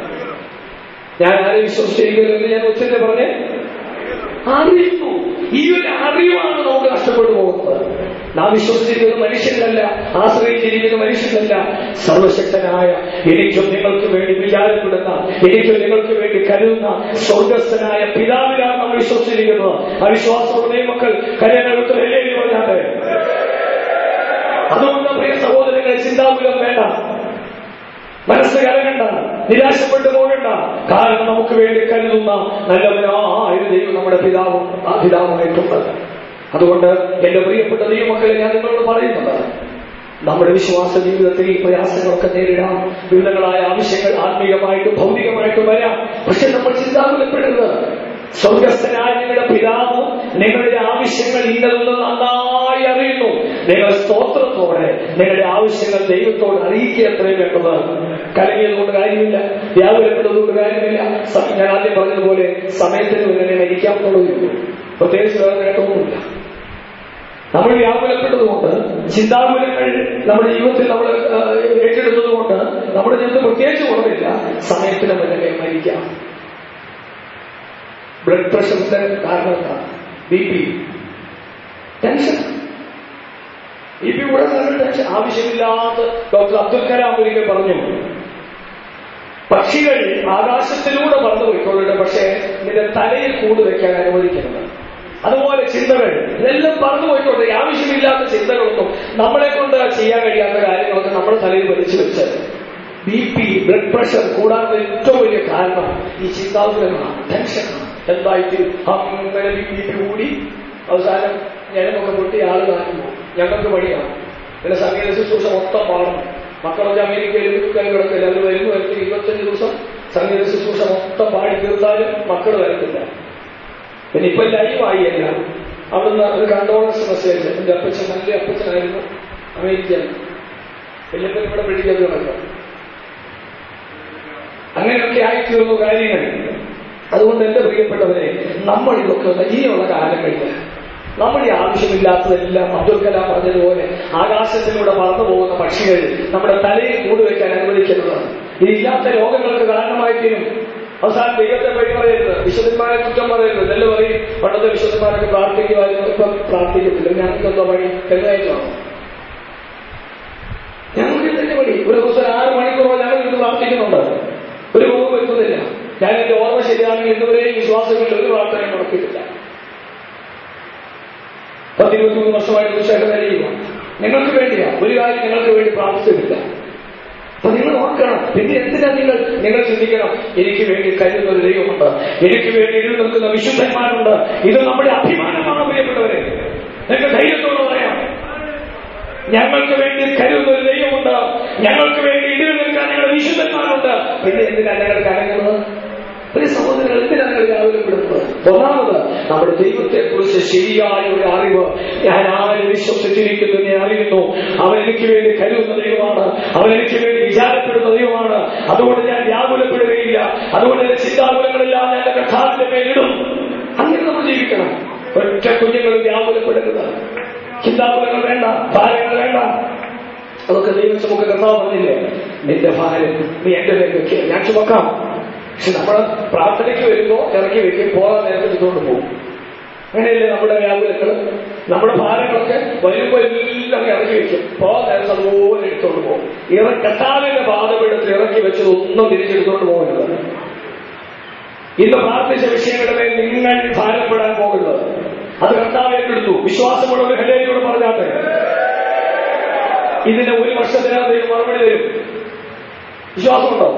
S1: ഞാൻ ആരെ വിശ്വസിച്ചിരിക്കുന്നു എന്ന് ഞാൻ ഒത്തിരി പറഞ്ഞേ അറിയുന്നു ഈ ഒരു അറിവാണ് നമുക്ക് നഷ്ടപ്പെട്ടു പോകുന്നത് നാം വിശ്വസിച്ചിരിക്കുന്ന മനുഷ്യനല്ല ആശ്രയിച്ചിരിക്കുന്ന മനുഷ്യനല്ല സർവശക്തനായ എനിക്കും നിങ്ങൾക്ക് വേണ്ടി വിചാരപ്പെടുന്ന എനിക്കും നിങ്ങൾക്ക് വേണ്ടി കരുതുന്ന സ്വർഗസ്ഥനായ പിതാവിലാണ് നമ്മൾ വിശ്വസിച്ചിരിക്കുന്നത് ആ വിശ്വാസമുള്ള മക്കൾ കരയെടുത്ത് വെല്ലേലി പറഞ്ഞാട്ടെ അതുകൊണ്ട് പ്രിയ സഹോദരങ്ങളെ ചിന്താകുലം വേണ്ട മനസ്സ് കലകണ്ട നിരാശപ്പെട്ടു പോകണ്ട കാരണം നമുക്ക് വേണ്ടി കരുതുന്ന നല്ലവനായ ഒരു ദൈവം നമ്മുടെ പിതാവും ആ പിതാവായിട്ടുണ്ട് അതുകൊണ്ട് എന്റെ പ്രിയപ്പെട്ട ദൈവമക്കളെ ഞാൻ നിങ്ങളോട് പറയുന്നത് നമ്മുടെ വിശ്വാസ ജീവിതത്തിൽ ഈ പ്രയാസങ്ങളൊക്കെ നേരിടാം വിവിധങ്ങളായ ആവശ്യങ്ങൾ ആത്മീയമായിട്ടും ഭൗതികമായിട്ടും വരാം പക്ഷെ നമ്മൾ ചിന്താകുലപ്പെടരുത് സ്വർഗസ്ഥനായ നിങ്ങളുടെ പിതാവ് നിങ്ങളുടെ ആവശ്യങ്ങൾ ഇന്നതെന്ന് നന്നായി അറിയുന്നു നിങ്ങൾ സ്തോത്രത്തോടെ നിങ്ങളുടെ ആവശ്യങ്ങൾ ദൈവത്തോട് അറിയിക്കുക എത്രയും വേണ്ടത് കലങ്ങിയതുകൊണ്ട് കാര്യമില്ല വ്യാകുലപ്പെട്ടതുകൊണ്ട് കാര്യമില്ല സ- ഞാൻ ആദ്യം പറഞ്ഞതുപോലെ സമയത്തിന് മുന്നേ മരിക്കാമെന്നുള്ളതില്ല പ്രത്യേകിച്ച് വേറെ നേട്ടമൊന്നുമില്ല നമ്മൾ വ്യാകുലപ്പെട്ടതുകൊണ്ട് ചിന്താകുലങ്ങൾ നമ്മുടെ ജീവിതത്തിൽ നമ്മൾ ആ, ഏറ്റെടുത്തതുകൊണ്ട് നമ്മുടെ ജീവിതത്തിൽ പ്രത്യേകിച്ച് കുറവില്ല സമയത്തിന് മുന്നേ മരിക്കാം ബ്ലഡ് പ്രഷറിന്റെ കാരണം എന്താണ് B P tension B P കൂടെ നല്ല ടെൻഷൻ ആവശ്യമില്ലാത്ത ഡോക്ടർ അബ്ദുൽ കലാം ഒരിക്കൽ പറഞ്ഞു പക്ഷികൾ ആകാശത്തിലൂടെ പറന്നു പോയിക്കൊള്ളട്ടെ പക്ഷേ നിന്റെ തലയിൽ കൂട് വെക്കാൻ അനുവദിക്കരുത് അതുപോലെ ചിന്തകൾ ഇതെല്ലാം പറന്നു പോയിക്കോട്ടെ ഈ ആവശ്യമില്ലാത്ത ചിന്തകളൊന്നും നമ്മളെ കൊണ്ട് ചെയ്യാൻ കഴിയാത്ത കാര്യങ്ങളൊക്കെ നമ്മുടെ തലയിൽ വലിച്ചു വെച്ച് ബി പി ബ്ലഡ് പ്രഷർ കൂടാനുള്ള ഏറ്റവും വലിയ കാരണം ഈ ചിന്താകുലങ്ങളാണ് ടെൻഷനാണ് എന്തായിത്തീരും അങ്ങനെ ബി പി കൂടി അവസാനം ഞാനൊക്കെ പൊട്ടി ആള് കാണുമ്പോൾ ഞങ്ങൾക്ക് പണിയാണ് പിന്നെ സംഗീത ശുശ്രൂഷ മൊത്തം പാടണം മക്കളൊക്കെ അമേരിക്കയിൽ കൈ കിടക്കില്ല അവർ വരുന്നു വരത്തി ഇരുപത്തഞ്ച് ദിവസം സംഗീത ശുശ്രൂഷ മൊത്തം പാടി തീർത്താലും മക്കൾ വരത്തില്ല പിന്നെ ഇപ്പൊ ലൈവായി എല്ലാം അവിടുന്ന് ഒരു കണ്ടോളൻസ് മെസ്സേജ് എന്റെ അപ്പച്ചൻ നല്ല അപ്പച്ചനായിരുന്നു അമേരിക്കൻ വല്യപ്പൻ ഇവിടെ പിടിക്കുന്നത് കിടക്കാം അങ്ങനെയൊക്കെ ആയിത്തീർന്നു കാര്യങ്ങൾ അതുകൊണ്ട് എന്റെ പ്രിയപ്പെട്ടവരെ നമ്മൾ ഇതൊക്കെ ഒന്ന് ഇനിയുള്ള കാലങ്ങളിൽ നമ്മൾ ഈ ആവശ്യമില്ലാത്തതെല്ലാം അബ്ദുൽ കലാം പറഞ്ഞതുപോലെ ആകാശത്തിലൂടെ പറന്നു പോകുന്ന പക്ഷികൾ നമ്മുടെ തലയിൽ കൂടുവെക്കാൻ അനുവദിക്കുന്നതാണ് ഇതില്ലാത്ത രോഗങ്ങൾക്ക് കാരണമായി തീരും അവസാനം ദൈവത്തെ പഴി പറയരുത് വിശുദ്ധന്മാരെ കുറ്റം പറയരുത് ഇതെല്ലാം പറയും പണ്ടത്തെ വിശുദ്ധന്മാരൊക്കെ പ്രാർത്ഥിക്കുമായിരുന്നു ഇപ്പം പ്രാർത്ഥിക്കത്തില്ല ഞങ്ങൾക്ക് എന്തോ പണി എന്തായിരുന്നു ഞങ്ങൾക്ക് തന്നെ പണി ഒരു ദിവസം ആറ് മണിക്കൂറോ ഞങ്ങൾ ഇത് പ്രാർത്ഥിക്കുന്നുണ്ട് ഒരു റൂം വെക്കുന്നില്ല ഞാൻ എന്റെ ഓർമ്മ ശരിയാണെങ്കിൽ ഇന്നുവരെയും വിശ്വാസങ്ങളിൽ ഒരു പ്രാർത്ഥനയും നടത്തിയിട്ടില്ല പത്തിരുപത്തിമൂന്ന് വർഷമായിട്ട് വിശേഷം കഴിയുക നിങ്ങൾക്ക് വേണ്ടിയാ ഒരു കാര്യം നിങ്ങൾക്ക് വേണ്ടി പ്രാർത്ഥിച്ചിട്ടില്ല അപ്പൊ നിങ്ങൾ നോക്കണം പിന്നെ എന്തിനാ നിങ്ങൾ നിങ്ങൾ ചിന്തിക്കണം എനിക്ക് വേണ്ടി കരുതുന്ന ഒരു ദൈവമുണ്ട് എനിക്ക് വേണ്ടി എഴുതി നിൽക്കുന്ന വിശുദ്ധന്മാരുണ്ട് ഇത് നമ്മുടെ അഭിമാനമാണ് പ്രിയപ്പെട്ടവരെ നിങ്ങൾക്ക് ധൈര്യത്തോടെ പറയാം ഞങ്ങൾക്ക് വേണ്ടി കരുതുന്ന ഒരു ദൈവമുണ്ട് ഞങ്ങൾക്ക് വേണ്ടി എഴുതി നിൽക്കാൻ ഞങ്ങളുടെ വിശുദ്ധന്മാരുണ്ട് പിന്നെ എന്തിനാ ഞങ്ങൾ കരങ്ങുന്നത് ഒരു സഹോദരങ്ങൾ എന്തിനാണ് നിങ്ങൾ വ്യാകുലപ്പെടുന്നത് ഒന്നാമത് നമ്മുടെ ദൈവത്തെ കുറിച്ച് ശരിയായ ഒരു അറിവ് ഞാൻ ആരെ വിശ്വസിച്ചിരിക്കുന്നു ഞാൻ അറിയുന്നു അവൻ എനിക്ക് വേണ്ടി കരുതുന്ന ദൈവമാണ് അവൻ എനിക്ക് വേണ്ടി വിചാരപ്പെടുന്ന ദൈവമാണ് അതുകൊണ്ട് ഞാൻ വ്യാകുലപ്പെടുകയില്ല അതുകൊണ്ട് എന്റെ ചിന്താകുലങ്ങളെല്ലാം ഞാൻ എന്റെ കഥാവിന്റെ മേലിടും അങ്ങനെ നമ്മൾ ജീവിക്കണം ഒറ്റ കുഞ്ഞുങ്ങളും വ്യാകുലപ്പെടരുത് ചിന്താകുലങ്ങൾ വേണ്ട ഭാരങ്ങൾ വേണ്ട അതൊക്കെ ദൈവം നമുക്ക് കർത്താവ് പറഞ്ഞില്ലേ നിന്റെ ഭാരം നീ എന്റെ മേൽ വെക്കുക ഞാൻ ചുമക്കാം പക്ഷെ നമ്മൾ പ്രാർത്ഥനയ്ക്ക് വരുമ്പോ ഇറക്കി വെക്കും പോകാൻ നേരത്തെ എടുത്തുകൊണ്ട് പോകും അങ്ങനെയല്ലേ നമ്മുടെ വ്യാകുലങ്ങൾ നമ്മുടെ ഭാരങ്ങളൊക്കെ വരുമ്പോ എല്ലാം ഇറക്കി വെക്കും പോകാൻ നേരത്തെ അതുപോലെ എടുത്തുകൊണ്ട് പോകും ഇറ കത്താവിന്റെ പാതമെടുത്ത് ഇറക്കി വെച്ചത് ഒന്നും തിരിച്ചെടുത്തുകൊണ്ട് പോകരുത് ഇന്ന് പ്രാർത്ഥിച്ച വിഷയങ്ങളുടെ മേൽ നിങ്ങൾ ഭാരപ്പെടാൻ പോകുന്നത് അത് കർത്താവ് ഏറ്റെടുത്തു വിശ്വാസമുള്ള ഒരു ഹലേനോട് പറഞ്ഞാട്ടെ ഇതിന് ഒരു വർഷത്തിനകത്ത് ദൈവം മറുപടി തരും വിശ്വാസമുണ്ടോ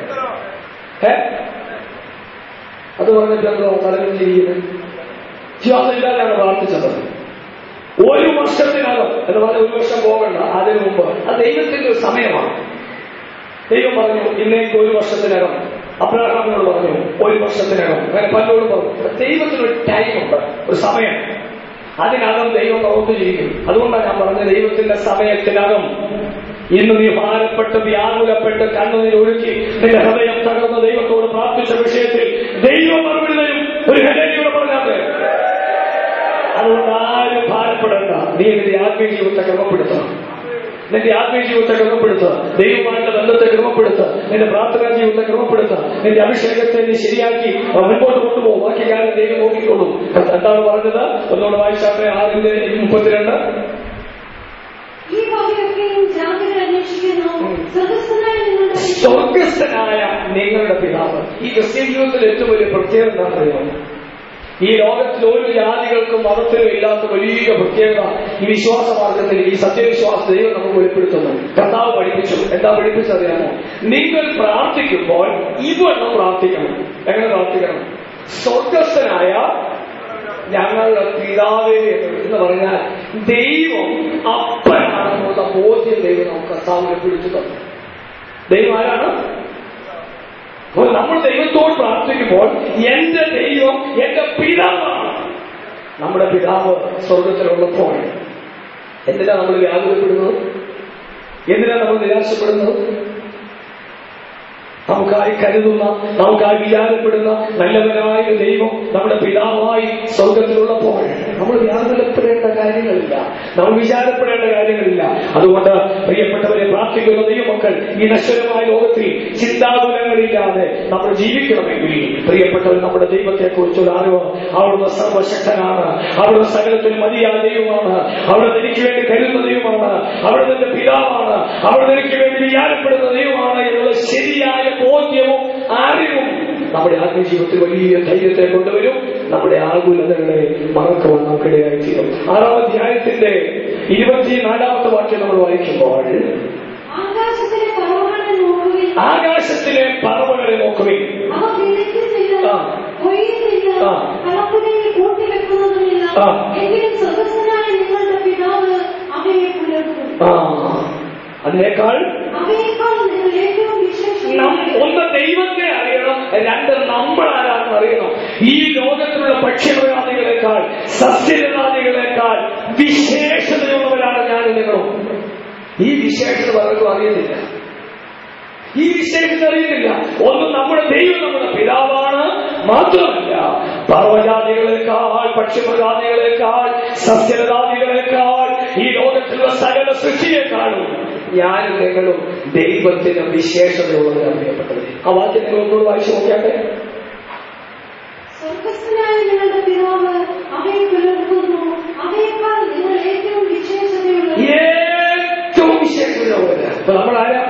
S1: ഏ അത് പറഞ്ഞിട്ട് എന്തോ തലത്തിൽ ചെയ്യുന്നത് വിശ്വാസമില്ലാതെയാണ് പ്രാർത്ഥിച്ചത് ഒരു വർഷത്തിനകം എന്ന് പറഞ്ഞ ഒരു വർഷം പോകണ്ട അതിനു മുമ്പ് അത് ദൈവത്തിന്റെ ഒരു സമയമാണ് ദൈവം പറഞ്ഞു ഇന്നേക്ക് ഒരു വർഷത്തിനകം അബ്രാഹാമിനോട് പറഞ്ഞു ഒരു വർഷത്തിനകം അങ്ങനെ പലരോടും പറഞ്ഞു ദൈവത്തിനൊരു ടൈമുണ്ട് ഒരു സമയം അതിനകം ദൈവം പ്രവർത്തിച്ചിരിക്കും അതുകൊണ്ടാണ് ഞാൻ പറഞ്ഞത് ദൈവത്തിന്റെ സമയത്തിനകം ഇന്ന് നീ ഭാരപ്പെട്ട് വ്യാകുലപ്പെട്ട് കണ്ണുനീർ ഒഴുക്കി നിന്റെ ഹൃദയം തകർന്ന ദൈവത്തോട് പ്രാർത്ഥിച്ച വിഷയത്തിൽ ദൈവം മറുപടി തരും ഒരു ഹൃദയോട് പറഞ്ഞാൽ അതുകൊണ്ട് ആരും ഭാരപ്പെടേണ്ട നീ നിന്റെ ആത്മീയ ജീവിതത്തെ ക്രമപ്പെടുത്തണം നിന്റെ ആത്മീയ ജീവിതത്തെ ക്രമപ്പെടുത്തുക ദൈവമായിട്ടുള്ള ബന്ധത്തെ ക്രമപ്പെടുത്തുക നിന്റെ പ്രാർത്ഥനാ ജീവിതത്തെ ക്രമപ്പെടുത്തുക നിന്റെ അഭിഷേകത്തെ നീ ശരിയാക്കി മുൻപോട്ട് കൊണ്ടുപോകും ബാക്കി കാര്യം ദൈവം നോക്കിക്കോളും എന്താണ് പറഞ്ഞത് ഒന്നുകൂടെ വായിച്ചാട്ടെ ആറിന്റെ മുപ്പത്തിരണ്ട്
S2: ഈ വകയൊക്കെയും ജാതികൾ അന്വേഷിക്കുന്നു സ്വർഗസ്ഥനായ നിങ്ങളുടെ പിതാവ്
S1: സ്വർഗസ്ഥനായ നിങ്ങളുടെ പിതാവ് ഈ ക്രിസ്ത്യൻ ജീവിതത്തിൽ ഏറ്റവും വലിയ പ്രത്യേകത എന്താ പറയുന്നത് ഈ ലോകത്തിൽ ഒരു ജാതികൾക്കും മതത്തിനും ഇല്ലാത്ത വലിയ പ്രത്യേകത ഈ വിശ്വാസ മാർഗത്തിൽ ഈ സത്യവിശ്വാസ ദൈവം നമുക്ക് വെളിപ്പെടുത്തുന്നു കർത്താവ് പഠിപ്പിച്ചു എന്താ പഠിപ്പിച്ചറിയാമോ നിങ്ങൾ പ്രാർത്ഥിക്കുമ്പോൾ ഇവണ്ണം പ്രാർത്ഥിക്കണം എങ്ങനെ പ്രാർത്ഥിക്കണം സ്വർഗസ്ഥനായ ഞങ്ങളുടെ പിതാവേ എന്ന് പറഞ്ഞാൽ ദൈവം അപ്പനാണെന്നുള്ള ബോധ്യം ദൈവം നമുക്ക് കർത്താവ് വെളിപ്പെടുത്തി തന്നു ദൈവം ആരാണ് അപ്പോൾ നമ്മൾ ദൈവത്തോട് പ്രാർത്ഥിക്കുമ്പോൾ എന്റെ ദൈവം എന്റെ പിതാവാണ് നമ്മുടെ പിതാവ് സ്വർഗത്തിലുള്ളപ്പോൾ എന്തിനാ നമ്മൾ വ്യാകുലപ്പെടുന്നത് എന്തിനാ നമ്മൾ നിരാശപ്പെടുന്നത് നമുക്കായി കരുതുന്ന നമുക്കായി വിചാരപ്പെടുന്ന നല്ലവനായ ഒരു ദൈവം നമ്മുടെ പിതാവായി സ്വർഗത്തിലുള്ളപ്പോൾ നമ്മൾ വ്യാകുലപ്പെടേണ്ട കാര്യങ്ങളില്ല നമ്മൾ വിചാരപ്പെടേണ്ട കാര്യങ്ങളില്ല അതുകൊണ്ട് പ്രിയപ്പെട്ടവരെ പ്രാർത്ഥിക്കുന്ന ദൈവമക്കൾ ഈ നശ്വരമായ ലോകത്തിൽ ചിന്താകുലങ്ങളില്ലാതെ നമ്മൾ ജീവിക്കണമെങ്കിൽ പ്രിയപ്പെട്ടവർ നമ്മുടെ ദൈവത്തെ കുറിച്ചുള്ള അറിവ് അവിടുന്ന് സർവശക്തനാണ് അവിടുന്ന് സകലത്തിന് മതിയായ ദൈവമാണ് അവിടുന്ന് എനിക്ക് വേണ്ടി കരുതുന്ന ദൈവമാണ് അവിടുന്ന് എന്റെ പിതാവാണ് അവിടുന്ന് എനിക്ക് വേണ്ടി വിചാരപ്പെടുന്ന ദൈവമാണ് എന്നുള്ള ശരിയായ ബോധ്യവും അറിവും നമ്മുടെ ആത്മജീവിതത്തിൽ വലിയ ധൈര്യത്തെ കൊണ്ടുവരും നമ്മുടെ ആകുലതകളെ മറക്കുവാൻ നമുക്കിടയായി തീരും ആറാം അധ്യായത്തിന്റെ ഇരുപത്തിനാലാമത്തെ വാക്യം നമ്മൾ വായിക്കുമ്പോൾ
S2: ആകാശത്തിലെ പറവകളെ നോക്കുവിൻ
S1: ആകാശത്തിലെ പറവകളെ നോക്കുവിൻ
S2: അവ വിതയ്ക്കുന്നില്ല
S1: ആ.
S2: കൊയ്യുന്നില്ല
S1: ആ.
S2: കളപ്പുരയിൽ കൂട്ടിവെക്കുന്നതുമില്ല
S1: ആ.
S2: എങ്കിലും സ്വർഗസ്ഥനായ നിങ്ങളുടെ പിതാവ് അവയെ പുലർത്തും
S1: ആ അതിനേക്കാൾ
S2: അവയേക്കാൾ നിങ്ങൾ ഏറ്റവും വിശേഷം
S1: നം- ഒന്ന് ദൈവത്തെ അറിയണം രണ്ട് നമ്മൾ ആരാണെന്ന് അറിയണം ഈ ലോകത്തിലുള്ള പക്ഷിമൃഗാദികളെക്കാൾ സസ്യജാതികളെക്കാൾ വിശേഷതയുള്ളവരാണ് ഞാനും നിങ്ങളും ഈ വിശേഷത പലർക്കും അറിയത്തില്ല ഈ വിഷയത്തിൽ അറിയുന്നില്ല ഒന്ന് നമ്മുടെ ദൈവം നമ്മുടെ പിതാവാണ് മാത്രമല്ല പർവ്വജാതികളെക്കാൾ പക്ഷിമൃഗാദികളെക്കാൾ സസ്യജാതികളെക്കാൾ ഈ ലോകത്തിലുള്ള സകല സൃഷ്ടിയെക്കാളും ഞാനും നിങ്ങളും ദൈവത്തിന് വിശേഷതയുള്ളവരാണ് പ്രിയപ്പെട്ടത് ആ വാക്യം നിങ്ങൾ ഒന്നുകൂടെ വായിച്ചു നോക്കിയാട്ടെ
S2: സ്വർഗസ്ഥനായ നിങ്ങളുടെ പിതാവ് അവയെ പുലർത്തുന്നു അവയേക്കാൾ നിങ്ങൾ ഏറ്റവും വിശേഷതയുള്ളത്
S1: ഏറ്റവും വിശേഷതയുള്ളവരാ അപ്പൊ നമ്മൾ ആരാ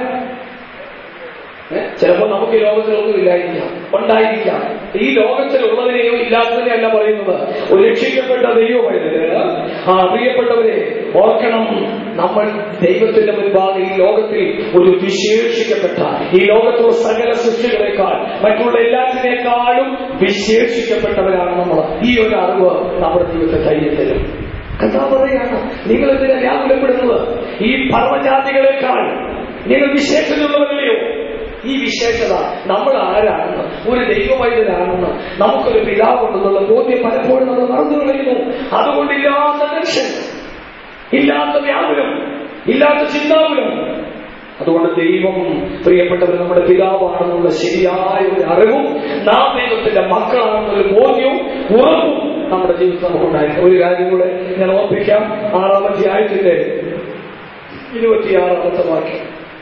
S1: ഏ? ചിലപ്പോ നമുക്ക് ഈ ലോകത്തിലൊന്നും ഇല്ലായിരിക്കാം ഉണ്ടായിരിക്കാം ഈ ലോകത്തിലുള്ളതിനെയോ ഇല്ലാത്തതിനെ അല്ല പറയുന്നത് ഒരു രക്ഷിക്കപ്പെട്ട ദൈവമായിരുന്നു ആ പ്രിയപ്പെട്ടവരെ ഓർക്കണം നമ്മൾ ദൈവത്തിന്റെ മുൻപാകെ ഈ ലോകത്തിൽ ഒരു വിശേഷിക്കപ്പെട്ട ഈ ലോകത്തുള്ള സകല സൃഷ്ടികളെക്കാൾ മറ്റുള്ള എല്ലാത്തിനേക്കാളും വിശേഷിക്കപ്പെട്ടവരാണ് നമ്മൾ ഈ ഒരു അറിവ് നമ്മുടെ ജീവിതത്തെ ധൈര്യം തരും കഥാ പറയാണ് നിങ്ങൾ എന്തിനാ വ്യാകുലപ്പെടുന്നത് ഈ പർവ്വജാതികളെക്കാൾ നിങ്ങൾ വിശേഷതയുള്ളവരല്ലയോ ഈ വിശേഷത നമ്മൾ ആരാണെന്ന് ഒരു ദൈവവൈദ്യരാണെന്ന് നമുക്കൊരു പിതാവുണ്ടെന്നുള്ള ബോധ്യം പലപ്പോഴും നമ്മൾ മറന്നു കളയുന്നു അതുകൊണ്ട് ഇല്ലാത്ത ടെൻഷൻ ഇല്ലാത്ത വ്യാകുലം ഇല്ലാത്ത ചിന്താകുലം അതുകൊണ്ട് ദൈവം പ്രിയപ്പെട്ടവർ നമ്മുടെ പിതാവാണെന്നുള്ള ശരിയായ ഒരു അറിവും നാം ദൈവത്തിന്റെ മക്കളാണെന്നൊരു ബോധ്യവും ഉറപ്പും നമ്മുടെ ജീവിതത്തിൽ നമുക്കുണ്ടായിരുന്നു ഒരു കാര്യം കൂടെ ഞാൻ ഓർപ്പിക്കാം ആറാമത്തെ ആയത്തിന്റെ ഇരുപത്തിയാറാമത്തെ വാക്യം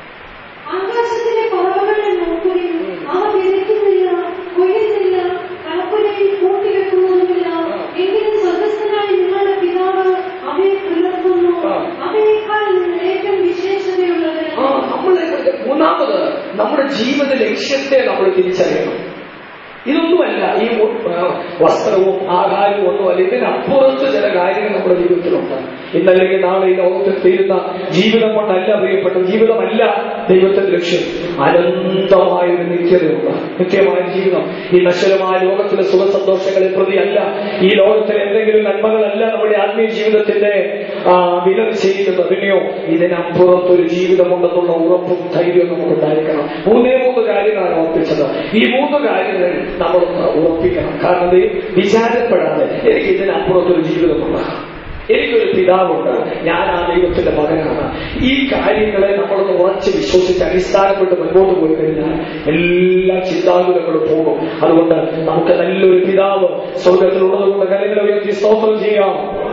S2: ആകാശത്തിലെ പറവകളെ നോക്കുകയും അവ വിതയ്ക്കുന്നില്ല കൊയ്യുന്നില്ല കളപ്പുരയിൽ കൂട്ടിവെക്കുന്നതുമില്ല എങ്കിലും സ്വർഗസ്ഥനായ നിങ്ങളുടെ പിതാവ് അവയെ പുലർത്തുന്നു
S1: ആ.
S2: അവയേക്കാൾ നിങ്ങൾ ഏറ്റവും വിശേഷതയുള്ളത്
S1: ആ നമ്മളെ മൂന്നാമത് നമ്മുടെ ജീവിത ലക്ഷ്യത്തെ നമ്മൾ തിരിച്ചറിയണം ഇതൊന്നുമല്ല ഈ ആ, വസ്ത്രവും ആഹാരവും ഒന്നുമല്ല ഇതിനപ്പുറത്ത് ചില കാര്യങ്ങൾ നമ്മുടെ ജീവിതത്തിലുണ്ട് ഇന്നല്ലെങ്കിൽ നാളെ ഈ ലോകത്തിൽ തീരുന്ന ജീവിതം കൊണ്ടല്ല പ്രിയപ്പെട്ട ജീവിതമല്ല ദൈവത്തിന്റെ ലക്ഷ്യം അനന്തമായ ഒരു നിത്യതയുണ്ട് നിത്യമായ ജീവിതം ഈ നശ്വരമായ ലോകത്തിലെ സുഖസന്തോഷങ്ങളെ പ്രതിയല്ല ഈ ലോകത്തിലെ എന്തെങ്കിലും നന്മകളല്ല നമ്മുടെ ആത്മീയ ജീവിതത്തിന്റെ ആ, വില നിശ്ചയിക്കുന്നത് പിന്നെയോ ഇതിനപ്പുറത്തൊരു ജീവിതമുണ്ടെന്നുള്ള ഉറപ്പും ധൈര്യവും നമുക്കുണ്ടായിരിക്കണം മൂന്നേ മൂന്ന് കാര്യങ്ങളാണ് ഓർപ്പിച്ചത് ഈ മൂന്ന് കാര്യങ്ങൾ നമ്മളൊന്ന് ഉറപ്പിക്കണം കാരണം ഇത് വിചാരപ്പെടാതെ എനിക്ക് ഇതിനപ്പുറത്തൊരു ജീവിതമുണ്ട് എനിക്കൊരു പിതാവുണ്ട് ഞാൻ ആ ദൈവത്തിന്റെ മകനാണ് ഈ കാര്യങ്ങളെ നമ്മളൊന്ന് ഉറച്ച് വിശ്വസിച്ച് അടിസ്ഥാനപ്പെട്ട് മുൻപോട്ട് പോയി കഴിഞ്ഞാൽ എല്ലാ ചിന്താകുലങ്ങളും പോകും അതുകൊണ്ട് നമുക്ക് നല്ലൊരു പിതാവ് സ്വർഗത്തിലുള്ളത് കൊണ്ട് കലകളെ ഉയർത്തി സ്തോത്രം ചെയ്യാം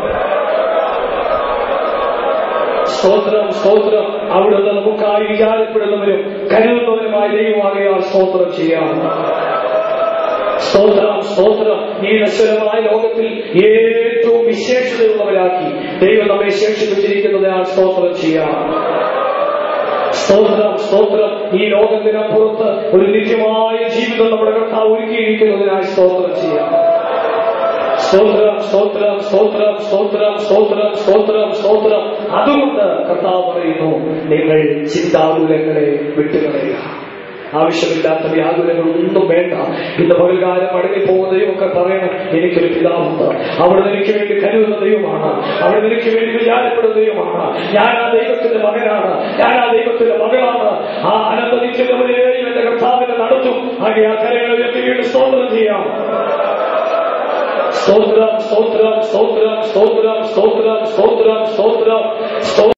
S1: സ്തോത്രം സ്തോത്രം അവിടുന്ന് നമുക്കായി വിചാരപ്പെടുന്നവരും കരുതുന്നവരുമായ ദൈവമാകയാൽ സ്തോത്രം ചെയ്യാം സ്തോത്രം സ്തോത്രം ഈ നശ്വരമായ ലോകത്തിൽ ഏറ്റവും വിശേഷതയുള്ളവരാക്കി ദൈവം നമ്മെ ശേഷിപ്പിച്ചിരിക്കുന്നതിനാൽ സ്തോത്രം ചെയ്യാം സ്തോത്രം സ്തോത്രം ഈ ലോകത്തിനപ്പുറത്ത് ഒരു നിത്യമായ ജീവിതം നമ്മുടെ കർത്താവ് ഒരുക്കിയിരിക്കുന്നതിനായി സ്തോത്രം ചെയ്യാം സ്തോത്രം സ്തോത്രം സ്തോത്രം സ്തോത്രം സ്തോത്രം സ്തോത്രം സ്തോത്രം അതുകൊണ്ട് കർത്താവ് പറയുന്നു നിങ്ങൾ ചിന്താകുലങ്ങളെ വിട്ടുകളയുക ആവശ്യമില്ലാത്ത വ്യാകുലങ്ങളൊന്നും വേണ്ട ഇന്ന് പകൽക്കാലം മടങ്ങി പോകുന്നതും ഒക്കെ പറയണം എനിക്കൊരു പിതാവുണ്ട് അവിടെ എനിക്ക് വേണ്ടി കരുതുന്ന ദൈവമാണ് അവിടെ എനിക്ക് വേണ്ടി വിചാരപ്പെടുന്ന ദൈവമാണ് ഞാൻ ആ ദൈവത്തിന്റെ മകനാണ് ഞാൻ ആ ദൈവത്തിന്റെ മകളാണ് ആ അനന്തനിക്കുന്നവരെയും എന്റെ കർത്താവിനെ നടത്തും ആകെ ആ കരകളെ ഉയർത്തി വീണ്ടും സ്തോത്രം ചെയ്യാം സ്തോത്രം സ്തോത്രം സ്തോത്രം സ്തോത്രം സ്തോത്രം സ്തോത്രം സ്തോത്രം സ്തോത്രം